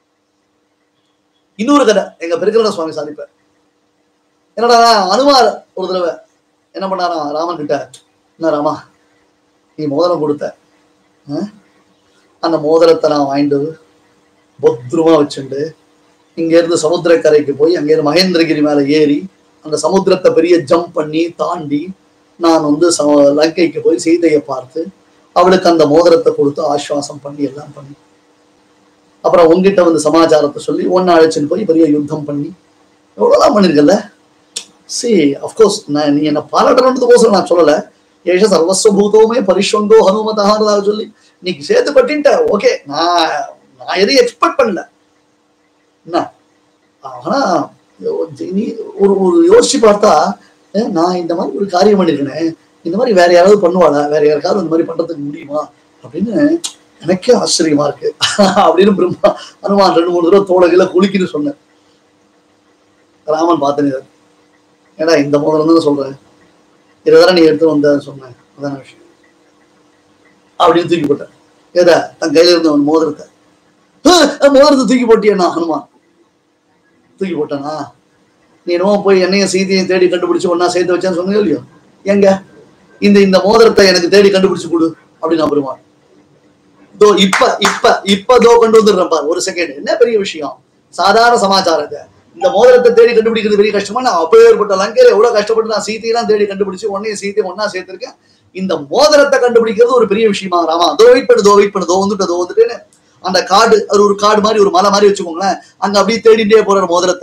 இன்னொரு கதை எங்க பெருக்கல சுவாமி சாதிப்பார் என்னடா அனுமார் ஒரு தடவை என்ன பண்ணாராம் ராமன் கிட்ட என்ன ராமா நீ மோதிரம் கொடுத்த ஆ? அந்த மோதிரத்தை நான் வாங்கிட்டு பத்திரமா வச்சுண்டு இங்க இருந்து சமுத்திரக்கரைக்கு போய் அங்க இருந்து மகேந்திரகிரி மேல ஏறி அந்த சமுத்திரத்தை பெரிய ஜம்ப் பண்ணி தாண்டி நான் வந்து ச- லங்கைக்கு போய் சீதையை பார்த்து அவளுக்கு அந்த மோதிரத்தை கொடுத்து ஆஸ்வாசம் பண்ணி எல்லாம் பண்ணி அப்புறம் உங்ககிட்ட வந்து சமாச்சாரத்தை சொல்லி ஒன்னு அழைச்சின்னு போய் பெரிய யுத்தம் பண்ணி எவ்வளவுதான் பண்ணிருக்கல சி அஃப்கோர்ஸ் நான் நீ என்ன பாராட்டணுன்றதுக்கோசரம் நான் சொல்லல ஏஷ சர்வஸ்வபூதோமே பரிஷ்வந்தோ ஹனுமதான்றதாக சொல்லி நீ சேர்த்து பட்டின்ட்ட ஓகே நான் நான் எதையும் எக்ஸ்பெக்ட் பண்ணல என்ன ஆனா நீ ஒரு ஒரு யோசிச்சு பார்த்தா அஹ், நான் இந்த மாதிரி ஒரு காரியம் பண்ணிருக்கேனே இந்த மாதிரி வேற யாராவது பண்ணுவாளா வேற யாருக்காவது இந்த மாதிரி பண்றதுக்கு முடியுமா அப்படின்னு எனக்கே ஆச்சரியமா இருக்கு அப்படின்னு பிரம்மா ஹனுமான் ரெண்டு மூணு தடவை தோழகில குளிக்கின்னு சொன்னேன் ராமன் பார்த்தேன் ஏடா இந்த மோதிரம் தான் சொல்றேன் இதை தானே நீ எடுத்து வந்த சொன்னேன் அதான விஷயம் அப்படின்னு தூக்கி போட்டேன் எதை தன் கையில இருந்த ஒரு மோதிரத்தை "ஆஹ், அந்த மோதிரத்தை தூக்கி போட்டியண்ணா ஹனுமான் தூக்கி போட்டானா நீ என்னமோ போய் என்னையும் சீதையும் தேடி கண்டுபிடிச்சு ஒன்னா சேர்த்து வச்சேன்னு சொன்னீங்க இல்லையோ எங்க இந்த இந்த மோதிரத்தை எனக்கு தேடி கண்டுபிடிச்சு கொடு அப்படின்னு நான் பெருமாள் தோ இப்ப இப்ப இப்ப தோ கொண்டு வந்துடுறேன் பாரு ஒரு செகண்ட் என்ன பெரிய விஷயம் சாதாரண சமாச்சாரத்தை இந்த மோதிரத்தை தேடி கண்டுபிடிக்கிறது பெரிய கஷ்டமா நான் அப்பேற்பட்ட லங்கையில எவ்வளவு கஷ்டப்பட்டு நான் சீத்தையெல்லாம் தேடி கண்டுபிடிச்சு உன்னையும் சீத்தையும் ஒன்னா சேர்த்திருக்கேன் இந்த மோதிரத்தை கண்டுபிடிக்கிறது ஒரு பெரிய விஷயமா ராமா அதோ வெயிட் பண்ணு தோ வெயிட் பண்ணு தோ வந்துட்டு தோ வந்துட்டுன்னு அந்த காடு அது ஒரு காடு மாதிரி ஒரு மலை மாதிரி வச்சுக்கோங்களேன் அங்க அப்படியே தேடிட்டே போறாரு மோதிரத்தை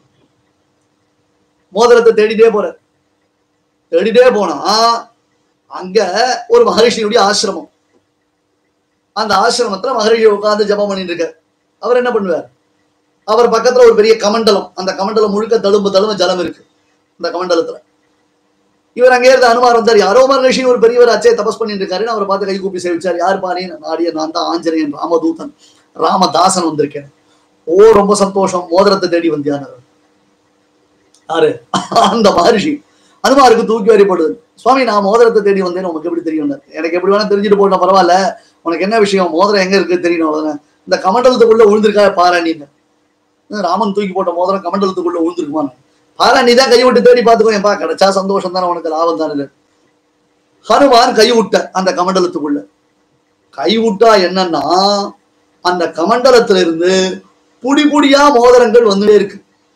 மோதிரத்தை தேடிட்டே போறார் தேடிட்டே போனா அங்க ஒரு மகரிஷியுடைய ஆசிரமம் அந்த ஆசிரமத்துல மகரிஷி உட்கார்ந்து ஜெபம் பண்ணிட்டு இருக்கார் அவர் என்ன பண்ணுவார் அவர் பக்கத்துல ஒரு பெரிய கமண்டலம் அந்த கமண்டலம் முழுக்க தழும்பு தழும்பு ஜலம் இருக்கு அந்த கமண்டலத்துல இவர் அங்கே இருந்து அனுமார் வந்தார் யாரோ மகரிஷி ஒரு பெரியவர் அச்சே தபஸ் பண்ணிட்டு இருக்காருன்னு அவரை பார்த்து கை கூப்பி சேவிச்சார் யார் பாரு நாடிய நான் தான் ஆஞ்சநேயன் ராமதூதன் ராமதாசன் வந்திருக்கேன் ஓ ரொம்ப சந்தோஷம் மோதிரத்தை தேடி வந்தியானார் யாரு அந்த மகரிஷி அனுமாருக்கு தூக்கி வரிப்படுது சுவாமி நான் மோதிரத்தை தேடி வந்தேன்னு உனக்கு எப்படி தெரியும் எனக்கு எப்படி வேணா தெரிஞ்சுட்டு போட்டா பரவாயில்ல உனக்கு என்ன விஷயம் மோதிரம் எங்க இருக்கு தெரியணும் அவ்வளவுதானே இந்த கமண்டலத்துக்குள்ள விழுந்திருக்கா பாரு நீ ராமன் தூக்கி போட்ட மோதிரம் கமண்டலத்துக்குள்ள விழுந்திருக்குமான்னு பாரா நீ தான் கை விட்டு தேடி பார்த்துக்கோ என்பா கிடைச்சா சந்தோஷம் தானே உனக்கு லாபம் தானே ஹனுமான் கை விட்ட அந்த கமண்டலத்துக்குள்ள கை விட்டா என்னன்னா அந்த கமண்டலத்துல இருந்து புடி புடியா மோதிரங்கள் வந்துட்டே இருக்கு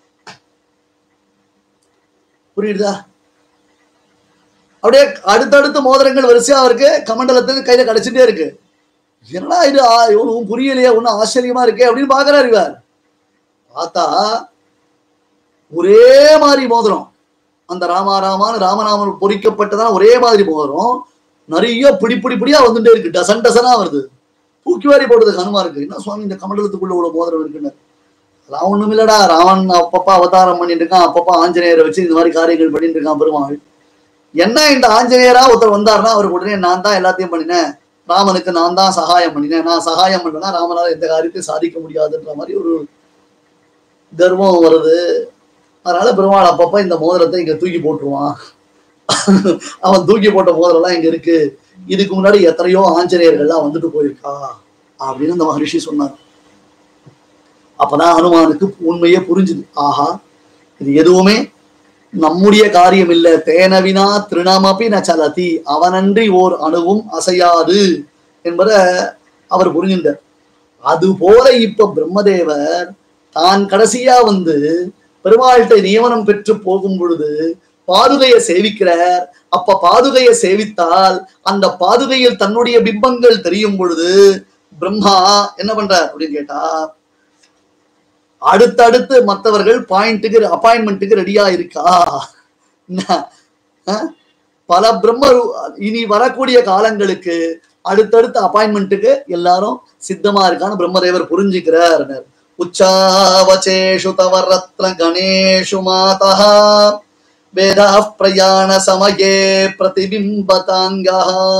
புரியுதா அப்படியே அடுத்தடுத்த மோதிரங்கள் வரிசையா இருக்கு கமண்டலத்துக்கு கையில கிடைச்சிட்டே இருக்கு என்னடா இது ஆ- இவனும் புரியலையே ஒன்னும் ஆச்சரியமா இருக்கே அப்படின்னு பாக்குறாரு இவர் பார்த்தா ஒரே மாதிரி மோதிரம் அந்த ராமாராமான்னு ராமநாமன் பொறிக்கப்பட்டதான ஒரே மாதிரி மோதிரம் நிறைய பிடி பிடி பிடியா வந்துட்டே இருக்கு டசன் டசனா வருது தூக்கி வாரி போடுறது ஹனுமா இருக்கு என்ன சுவாமி இந்த கமண்டலத்துக்குள்ள இவ்வளவு மோதிரம் இருக்குன்னு அதெல்லாம் ஒண்ணும் இல்லடா ராவன் அப்பப்ப அவதாரம் பண்ணிட்டு இருக்கான் அப்பப்ப ஆஞ்சநேயரை வச்சு இந்த மாதிரி காரியங்கள் பண்ணிட்டு இருக்கான் பெருமாள் என்ன இந்த ஆஞ்சநேயரா ஒருத்தர் வந்தாருன்னா அவருக்கு உடனே நான் தான் எல்லாத்தையும் பண்ணினேன் ராமனுக்கு நான் தான் சகாயம் பண்ணினேன் நான் சகாயம் பண்ணேன்னா ராமனால எந்த காரியத்தையும் சாதிக்க முடியாதுன்ற மாதிரி ஒரு கர்வம் வருது அதனால பெருமாள் அப்பப்ப இந்த மோதிரத்தை இங்க தூக்கி போட்டுருவான் அவன் தூக்கி போட்ட மோதிரம் எல்லாம் இங்க இருக்கு இதுக்கு முன்னாடி எத்தனையோ ஆஞ்சநேயர்கள்லாம் வந்துட்டு போயிருக்கா அப்படின்னு அந்த மகரிஷி சொன்னார் அப்பதான் ஹனுமானுக்கு உண்மையே புரிஞ்சுது ஆஹா இது எதுவுமே நம்முடைய காரியம் இல்ல தேனவினா திருணமபி ந சலதி அவனன்றி ஓர் அணுவும் அசையாது என்பதை அவர் புரிஞ்சின்றார் அது போல இப்ப பிரம்மதேவர் தான் கடைசியா வந்து பெருமாள்கிட்ட நியமனம் பெற்று போகும் பொழுது பாதுகையை சேவிக்கிறார் அப்ப பாதுகையை சேவித்தால் அந்த பாதுகையில் தன்னுடைய பிம்பங்கள் தெரியும் பொழுது பிரம்மா என்ன பண்றார் அப்படின்னு கேட்டா அடுத்தடுத்து மற்றவர்கள் பாயிண்ட்டுக்கு அப்பாயின்மெண்ட்டுக்கு ரெடியா இருக்கா என்ன? அஹ்? பல பிரம்ம ரூ- இனி வரக்கூடிய காலங்களுக்கு அடுத்தடுத்த அப்பாயின்மெண்ட்டுக்கு எல்லாரும் சித்தமா இருக்கான்னு பிரம்மதேவர் புரிஞ்சுக்கிறார் உச்சாவச்சேஷு தவ ரத்ன கணேஷு மாதா வேதா பிரயாண சமயே பிரதிபிம்பதாங்கா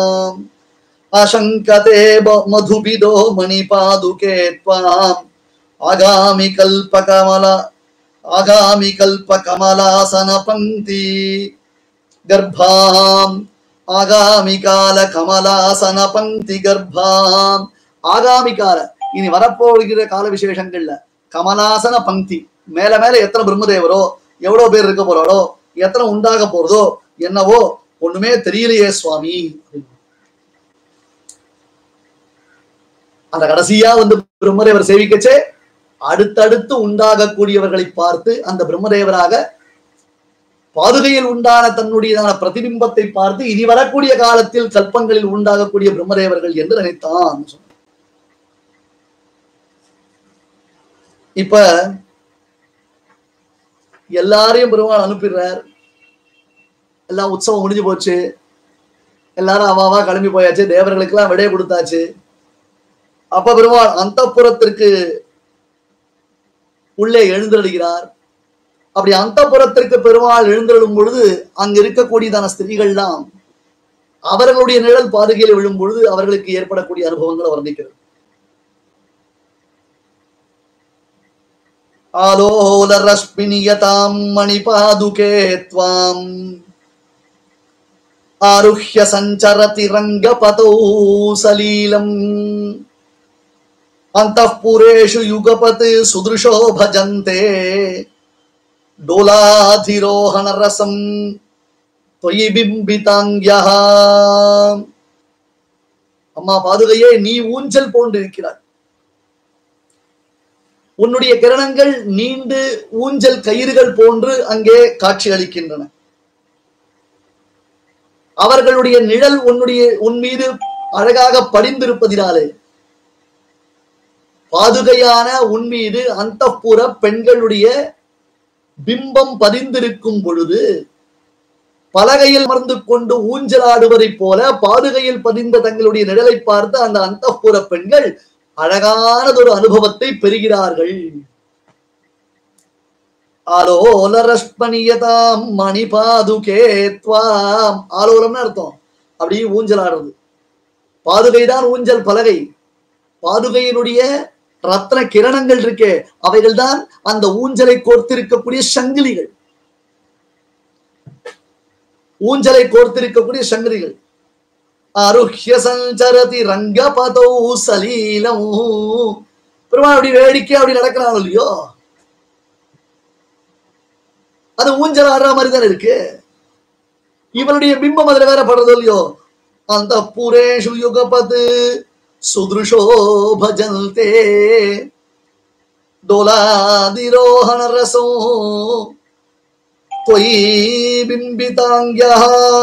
ஆசங்கதே ப- மதுபிதோ மணிபாதுகே त्वाम् आगामि कल्पकमल आगामि कल्पकमलासन पङ्क्ति गर्भाम् ஆகாமி கால கமலாசன பங்கி கர்ப்பாம் ஆகாமி கால இனி வரப்போகிற கால விசேஷங்கள்ல கமலாசன பங்கி மேல மேல எத்தனை பிரம்மதேவரோ எவ்வளவு பேர் இருக்க போறாளோ எத்தனை உண்டாக போறதோ என்னவோ ஒண்ணுமே தெரியலையே சுவாமி அந்த கடைசியா வந்து பிரம்மதேவர் சேவிக்கச்சே அடுத்தடுத்து உண்டாகக்கூடியவர்களை பார்த்து அந்த பிரம்மதேவராக பாதுகையில் உண்டான தன்னுடையதான பிரதிபிம்பத்தை பார்த்து இனி வரக்கூடிய காலத்தில் கல்பங்களில் உண்டாகக்கூடிய பிரம்மதேவர்கள் என்று நினைத்தான் சொன்னார். இப்ப எல்லாரையும் பெருமாள் அனுப்பிடுறார் எல்லாம் உற்சவம் முடிஞ்சு போச்சு எல்லாரும் அவாவா கிளம்பி போயாச்சு தேவர்களுக்கெல்லாம் விடைய கொடுத்தாச்சு அப்ப பெருமாள் அந்த உள்ளே எழுந்தருளுகிறார் அப்படி அந்த பெருமாள் எழுந்தருளும் பொழுது அங்க இருக்கக்கூடியதான ஸ்திரீகள்லாம் அவர்களுடைய நிழல் பாதுகையில் விழும் பொழுது அவர்களுக்கு ஏற்படக்கூடிய அனுபவங்களை வர்ணிக்கிறது ஆலோல ரஷ்மினியதாம் மணிபாதுகே त्वाम् ஆருஹ்ய சஞ்சரதி ரங்கபதோ சலீலம் அந்தఃபுரேஷு யுகபத் சுதுஷோ பஜந்தே டோலாதிரோஹண ரசம் தொயி பிம்பிதாங்கியா அம்மா பாதுகையே நீ ஊஞ்சல் போன்று இருக்கிறாய் உன்னுடைய கிரணங்கள் நீண்டு ஊஞ்சல் கயிறுகள் போன்று அங்கே காட்சி அளிக்கின்றன அவர்களுடைய நிழல் உன்னுடைய உன் மீது அழகாக படிந்திருப்பதினாலே பாதுகையான உன் மீது அந்தப்புற பெண்களுடைய பிம்பம் பதிந்திருக்கும் பொழுது பலகையில் அமர்ந்து கொண்டு ஊஞ்சலாடுவதைப் போல பாதுகையில் பதிந்த தங்களுடைய நிழலை பார்த்து அந்த அந்தப்புற பெண்கள் அழகானதொரு அனுபவத்தை பெறுகிறார்கள் ஆலோலரஸ்பணியதாம் மணி பாதுகே துவாம் ஆலோலம்னு அர்த்தம் அப்படியே ஊஞ்சலாடுறது பாதுகைதான் ஊஞ்சல் பலகை பாதுகையினுடைய ரத்ன கிரணங்கள் இருக்கே அவைகள் தான் அந்த ஊஞ்சலை கோர்த்திருக்கக்கூடிய சங்கிலிகள் ஊஞ்சலை கோர்த்திருக்கக்கூடிய சங்கிலிகள் அருஹ்ய சஞ்சரதி ரங்கபதோ சலீலம் பெருமாள் அப்படி வேடிக்கை அப்படி நடக்கிறான் இல்லையோ அது ஊஞ்சல் ஆடுற மாதிரி தானே இருக்கு இவனுடைய பிம்பம் அதுல வேற படுறதோ இல்லையோ அந்த புரேஷு யுகபத் சுதுருஷோ பஜந்தே டோலாதிரோஹண ரசோ தொயி பிம்பிதாங்கியா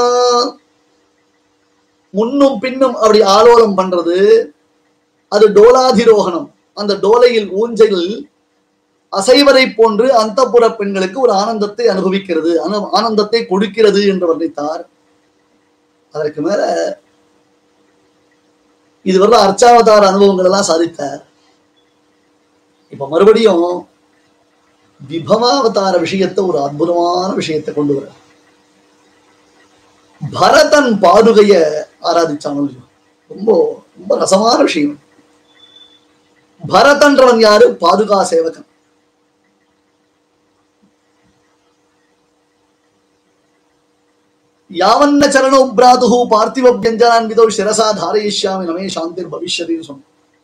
முன்னும் பின்னும் அப்படி ஆலோலம் பண்றது அது டோலாதிரோகணம் அந்த டோலையில் ஊஞ்சலில் அசைவதை போன்று அந்தப்புற பெண்களுக்கு ஒரு ஆனந்தத்தை அனுபவிக்கிறது அனு- ஆனந்தத்தை கொடுக்கிறது என்று வர்ணித்தார் அதற்கு மேல இதுவரை அர்ச்சாவதார அனுபவங்கள் எல்லாம் சாதித்தார் இப்ப மறுபடியும் விபவாவதார விஷயத்தை ஒரு அற்புதமான விஷயத்தை கொண்டு வர பரதன் பாதுகைய ஆராதிச்சானோ இல்லையோ? ரொம்ப ரொம்ப ரசமான விஷயம் பரதன்றவன் யாரு பாதுகா சேவகன் யாவன்ன சரணோ பிராதுஹு பார்த்திவ வியஞ்சனான்விதோ சிரசா தாரயிஷ்யாமி நமே சாந்திர் பவிஷ்யதின்னு சொன்னான்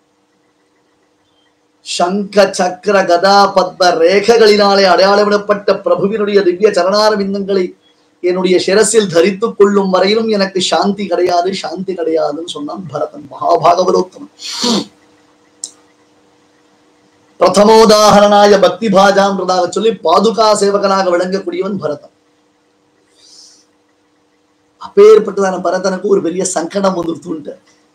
சங்க சக்கர கதா பத்ம ரேகைகளினாலே அடையாளமிடப்பட்ட பிரபுவினுடைய திவ்ய சரணாரவிந்தங்களை என்னுடைய சிரசில் தரித்துக் கொள்ளும் வரையிலும் எனக்கு சாந்தி கிடையாது சாந்தி கிடையாதுன்னு சொன்னான் பரதன் மகாபாகவதோத்தமன் பிரதமோதாகரணாய பக்தி பாஜான்றதாக சொல்லி பாதுகா சேவகனாக விளங்கக்கூடியவன் பரதன் அப்பேற்பட்டதான பரதனுக்கு ஒரு பெரிய சங்கடம் வந்துருத்துன்ட்டு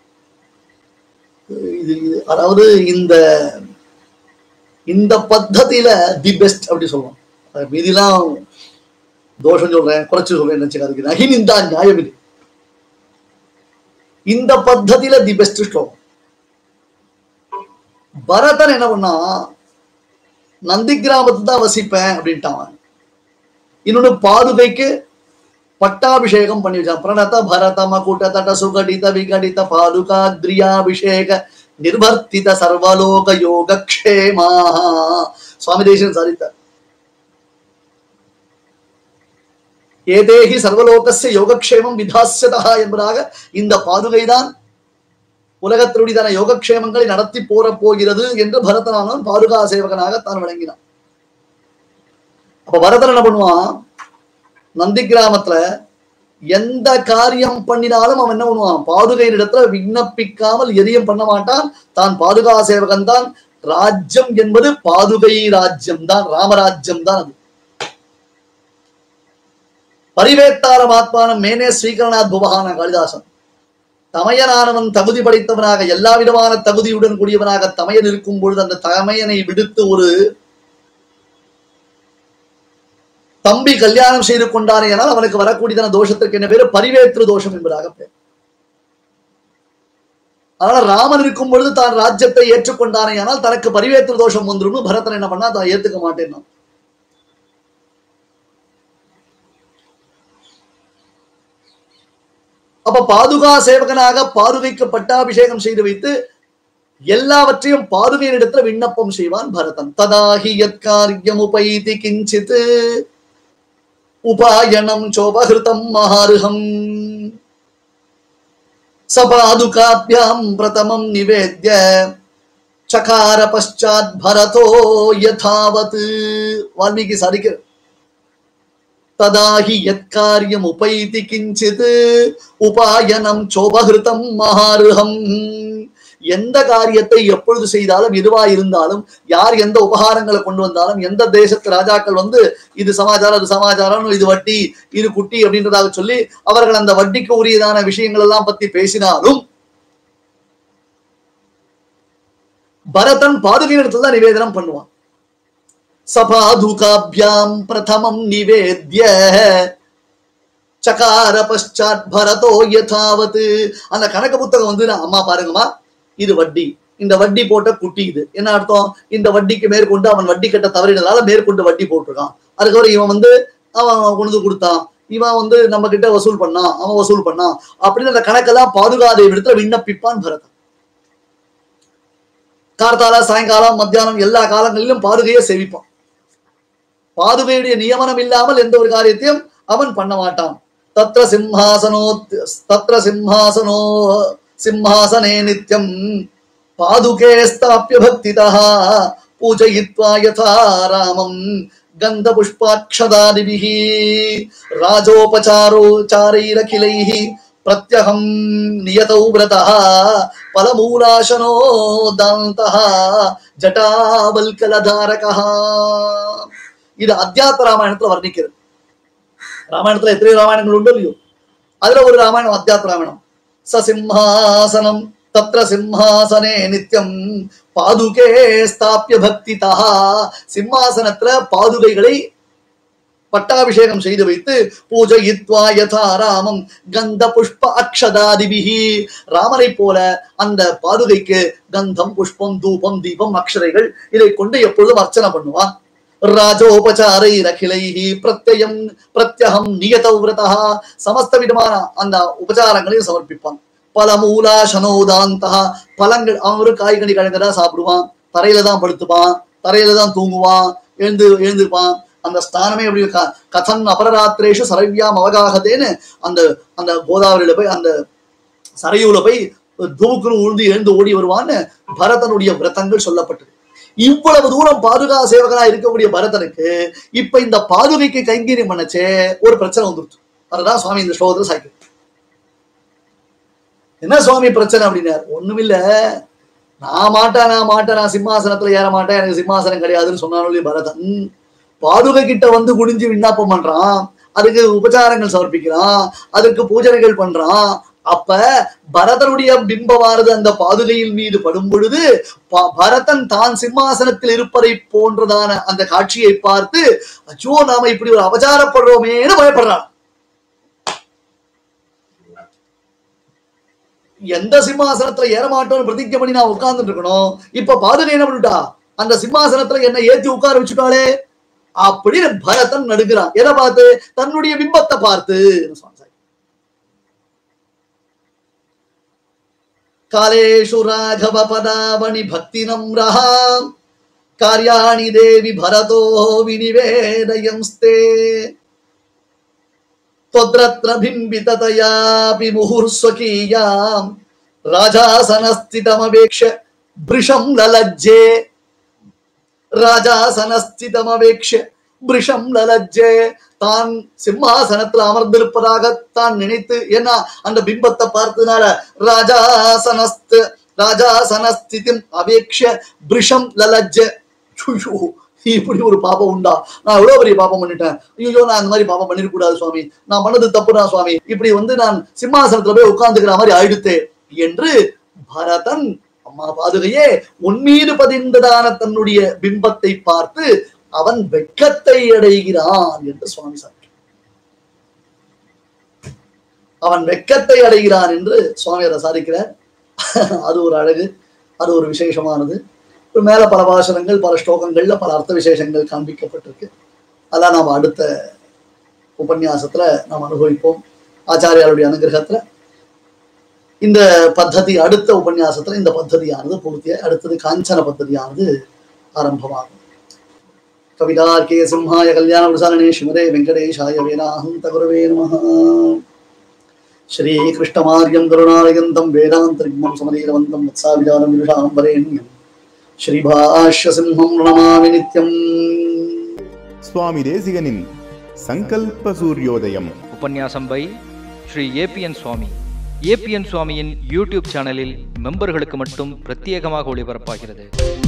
இது இது- அதாவது இந்த இந்த பத்ததியில தி பெஸ்ட் அப்படி சொல்லுவோம் அது மீதிலாம் தோஷம் சொல்றேன் குறைச்சு சொல்றேன் நினைச்சுக்காதுக்கு நகினிந்தா நியாயம் இது இந்த பத்ததியில தி பெஸ்ட் ஸ்லோகம் பரதன் என்ன பண்ணா நந்தி கிராமத்துல தான் வசிப்பேன் அப்படின்ட்டான் அவன். இன்னொன்னு பாதுகைக்கு பட்டாபிஷேகம் பண்ணி வச்சான் பிரணத பரத மகுட தட சுகடித விகடித பாதுகாத்ரியாபிஷேக நிர்வர்த்தித சர்வலோக யோகக்ஷேமா சுவாமி தேசன் சாதித்தார் ஏதேகி சர்வலோகஸ்ய யோகக்ஷேமம் விதாஸ்யதா என்பதாக இந்த பாதுகைதான் உலகத்தினுடையதான யோகக்ஷேமங்களை நடத்தி போற போகிறது என்று பரதனானவன் பாதுகா சேவகனாக தான் விளங்கினான் அப்ப பரதன் என்ன பண்ணுவான் நந்தி கிராமத்துல எந்த காரியம் பண்ணினாலும் அவன் என்ன பண்ணுவான் பாதுகையின் இடத்துல விண்ணப்பிக்காமல் எதையும் பண்ண மாட்டான் தான் பாதுகா சேவகன் தான் ராஜ்யம் என்பது பாதுகை ராஜ்யம் தான் ராமராஜ்யம் தான் அது பரிவேத்தாரம் ஆத்மானம் மேனே ஸ்ரீகரநாத் புவகான காளிதாசன் தமையனானவன் தகுதி படைத்தவனாக எல்லா விதமான தகுதியுடன் கூடியவனாக தமையன் இருக்கும் பொழுது அந்த தமையனை விடுத்து ஒரு தம்பி கல்யாணம் செய்து கொண்டானே ஆனால் அவனுக்கு வரக்கூடியதான தோஷத்திற்கு என்ன பேரு பரிவேற்று தோஷம் என்பதாக பேர் அதனால ராமன் இருக்கும் பொழுது தான் ராஜ்யத்தை ஏற்றுக்கொண்டானே ஆனால் தனக்கு பரிவேற்று தோஷம் வந்துடும் பரதன் என்ன பண்ணா தான் ஏத்துக்க மாட்டேன் அப்ப பாதுகா சேவகனாக பாதுகைக்கு பட்டாபிஷேகம் செய்து வைத்து எல்லாவற்றையும் பாதுகையின் இடத்துல விண்ணப்பம் செய்வான் பரதன் ததாஹி யத் காரியம் உபைதி கிஞ்சித் உபாயனம் சோபகிருதம் மகாருகம் சபாதுகாபியாம் பிரதமம் நிவேத்ய சகார பశ్చాத் பரதோ யதாவத் வால்மீகி சாதிக்கிற ததாஹி யத்காரியம் உபைதி கிஞ்சித் உபாயனம் சோபகிருதம் மகாருகம் எந்த காரியத்தை எப்பொழுது செய்தாலும் எதுவா இருந்தாலும் யார் எந்த உபகாரங்களை கொண்டு வந்தாலும் எந்த தேசத்து ராஜாக்கள் வந்து இது சமாச்சாரம் அது சமாச்சாரம் இது வட்டி இது குட்டி அப்படின்றதாக சொல்லி அவர்கள் அந்த வட்டிக்கு உரியதான விஷயங்கள் எல்லாம் பத்தி பேசினாலும் பரதன் பாதுகையிடத்துல தான் நிவேதனம் பண்ணுவான் சபாதுகாபியாம் பிரதமம் நிவேத்ய சகார பశ్చాத் பரதோ யதாவத் அந்த கணக்கு புத்தகம் வந்து நான் அம்மா பாருங்கம்மா இது வட்டி இந்த வட்டி போட்ட குட்டி இது என்ன அர்த்தம் இந்த வட்டிக்கு மேற்கொண்டு அவன் வட்டி கட்ட தவறினதால மேற்கொண்டு வட்டி போட்டிருக்கான் அதுக்கப்புறம் இவன் வந்து அவன் கொண்டு வந்து கொடுத்தான் இவன் வந்து நம்ம கிட்ட வசூல் பண்ணான் அவன் வசூல் பண்ணான் அப்படின்னு அந்த கணக்கெல்லாம் பாதுகாதை விடத்துல விண்ணப்பிப்பான் பரதன் கார்த்தால சாயங்காலம் மத்தியானம் எல்லா காலங்களிலும் பாதுகையை சேவிப்பான் பாதுகையுடைய நியமனம் இல்லாமல் எந்த ஒரு காரியத்தையும் அவன் பண்ண மாட்டான் தத்ர சிம்ஹாசனோ தத்ர சிம்ஹாசனோ சிம்ஹாசனே நித்யம் பாதுகே ஸ்தாபிய பக்திதா பூஜயித்வா யதா ராமம் கந்த புஷ்பாட்சதாதிபிः ராஜோபச்சாரோச்சாரைரகிலைः பிரத்யகம் நியதௌ விரதः பலமூலாசனோ தாந்தः ஜட்டாவல்கலதாரகः இது அத்தியாத்ம ராமாயணத்துல வர்ணிக்கிறது ராமாயணத்துல எத்தனை ராமாயணங்கள் உண்டு இல்லையோ அதுல ஒரு ராமாயணம் அத்தியாத்ம ராமாயணம் சசிம்ஹாசனம் தத்ர சிம்ஹாசனே நித்யம் பாதுகே ஸ்தாபிய பக்திதா சிம்மாசனத்துல பாதுகைகளை பட்டாபிஷேகம் செய்து வைத்து பூஜயித்வா யதா ராமம் கந்த புஷ்ப அக்ஷதாதிபிஹி ராமனை போல அந்த பாதுகைக்கு கந்தம் புஷ்பம் தூபம் தீபம் அக்ஷரைகள் இதை கொண்டு எப்பொழுதும் அர்ச்சனை பண்ணுவான் ராஜோபச்சாரை ரகிலைஹி பிரத்யம் பிரத்யகம் நியத விரதா சமஸ்த விதமான அந்த உபச்சாரங்களையும் சமர்ப்பிப்பான் பல மூலாசனோதாந்தா பழங்கள் அவன் ஒரு காய்கறி கிழங்கு தான் சாப்பிடுவான் தரையில தான் படுத்துப்பான் தரையில தான் தூங்குவான் எழுந்து எழுந்திருப்பான் அந்த ஸ்தானமே எப்படி இருக்கா கதன் அபரராத்திரேஷு சரவ்யாம் அவகாகத்தேன்னு அந்த அந்த கோதாவரியில போய் அந்த சரையூல போய் தூக்குன்னு உழுந்து எழுந்து ஓடி வருவான்னு பரதனுடைய விரதங்கள் சொல்லப்பட்டது இவ்வளவு தூரம் பாதுகா சேவகனா இருக்கக்கூடிய பரதனுக்கு இப்ப இந்த பாதுகைக்கு கைங்கரியம் பண்ணச்சே ஒரு பிரச்சனை வந்துருச்சு அதுதான் சுவாமி இந்த ஸ்லோகத்துல சாய்க்கு என்ன சுவாமி பிரச்சனை அப்படின்னாரு ஒண்ணுமில்ல நான் மாட்டேன் நான் மாட்டேன் நான் சிம்மாசனத்துல ஏற மாட்டேன் எனக்கு சிம்மாசனம் கிடையாதுன்னு சொன்னாலும் பரதன் பாதுகை கிட்ட வந்து குடிஞ்சு விண்ணப்பம் பண்றான் அதுக்கு உபச்சாரங்கள் சமர்ப்பிக்கிறான் அதுக்கு பூஜனைகள் பண்றான் அப்ப பரதனுடைய பிம்பமானது அந்த பாதுகையின் மீது படும் பொழுது ப- பரதன் தான் சிம்மாசனத்தில் இருப்பதை போன்றதான அந்த காட்சியை பார்த்து அச்சோ நாம இப்படி ஒரு அபச்சாரப்படுறோமேன்னு பயப்படுறான் எந்த சிம்மாசனத்துல ஏற மாட்டோம்னு பிரதிஜை பண்ணி நான் உட்கார்ந்துட்டு இருக்கணும் இப்ப பாதுகை என்ன பண்ணிட்டா அந்த சிம்மாசனத்துல என்ன ஏத்தி உட்கார வச்சுட்டாளே அப்படின்னு பரதன் நடுக்கிறான் எதை பார்த்து தன்னுடைய பிம்பத்தை பார்த்து சுவாமி சாய். காலேஷு ராகவ பதாவணி பக்தி நம்ரஹாம் காரியாணி தேவி பரதோ வினிவேதயம்ஸ்தே त्वद्रत्र बिम्बिततयापि मुहुर्स्वकीयाम् राजासनस्थितमवेक्ष्य भृशं ललज्जे ராஜாசனஸ்திதமவேக்ஷ பிருஷம் லலஜ்ஜே தான் சிம்மாசனத்துல அமர்ந்திருப்பதாக தான் நினைத்து ஏன்னா அந்த பிம்பத்தை பார்த்ததுனால ராஜாசனஸ்து ராஜாசனஸ்திதிம் அவேக்ஷ பிருஷம் லலஜ்ஜ ஐயோ, இப்படி ஒரு பாபம் உண்டா நான் எவ்வளவு பெரிய பாபம் பண்ணிட்டேன் ஐயோ நான் அந்த மாதிரி பாபம் பண்ணிருக்க கூடாது சுவாமி நான் பண்ணது தப்புனா சுவாமி இப்படி வந்து நான் சிம்மாசனத்துல போய் உட்கார்ந்துக்கிற மாதிரி ஆயிடுத்தே என்று பரதன் அம்மா பாதுகையே உன்மீது பதிந்ததான தன்னுடைய பிம்பத்தை பார்த்து அவன் வெட்கத்தை அடைகிறான் என்று சுவாமி சார் அவன் வெட்கத்தை அடைகிறான் என்று சுவாமி அதை சாதிக்கிறார் அது ஒரு அழகு அது ஒரு விசேஷமானது இப்ப மேல பல பாசனங்கள் பல ஸ்லோகங்கள்ல பல அர்த்த விசேஷங்கள் காண்பிக்கப்பட்டிருக்கு அதெல்லாம் நாம் அடுத்த உபன்யாசத்துல நாம் அனுபவிப்போம் ஆச்சாரியாருடைய அனுகிரகத்துல இந்த பத்ததி அடுத்த உபன்யாசத்துல இந்த பத்ததியானது பூர்த்திய அடுத்தது காஞ்சன பத்ததியானது ஆரம்பமாகும் கவிதார்க்கே சிம்ஹாய கல்யாண பிரசாரணே ஸ்ரீமதே வெங்கடேஷாய வேதாந்த குருவே நமः ஸ்ரீகிருஷ்ணமார்யம் கருணாலயந்தம் வேதாந்தரிக்மம் சமதீரவந்தம் வத்சாவிதானம் விருஷாம் வரேண்யம் ஸ்ரீபாஷ்யசிம்ஹம் நமாமி நித்யம் சுவாமி தேசிகனின் சங்கல்ப சூரியோதயம் உபன்யாசம் by Shri APN Swami APN சுவாமியின் யூடியூப் சேனலில் மெம்பர்களுக்கு மட்டும் பிரத்யேகமாக ஒளிபரப்பாகிறது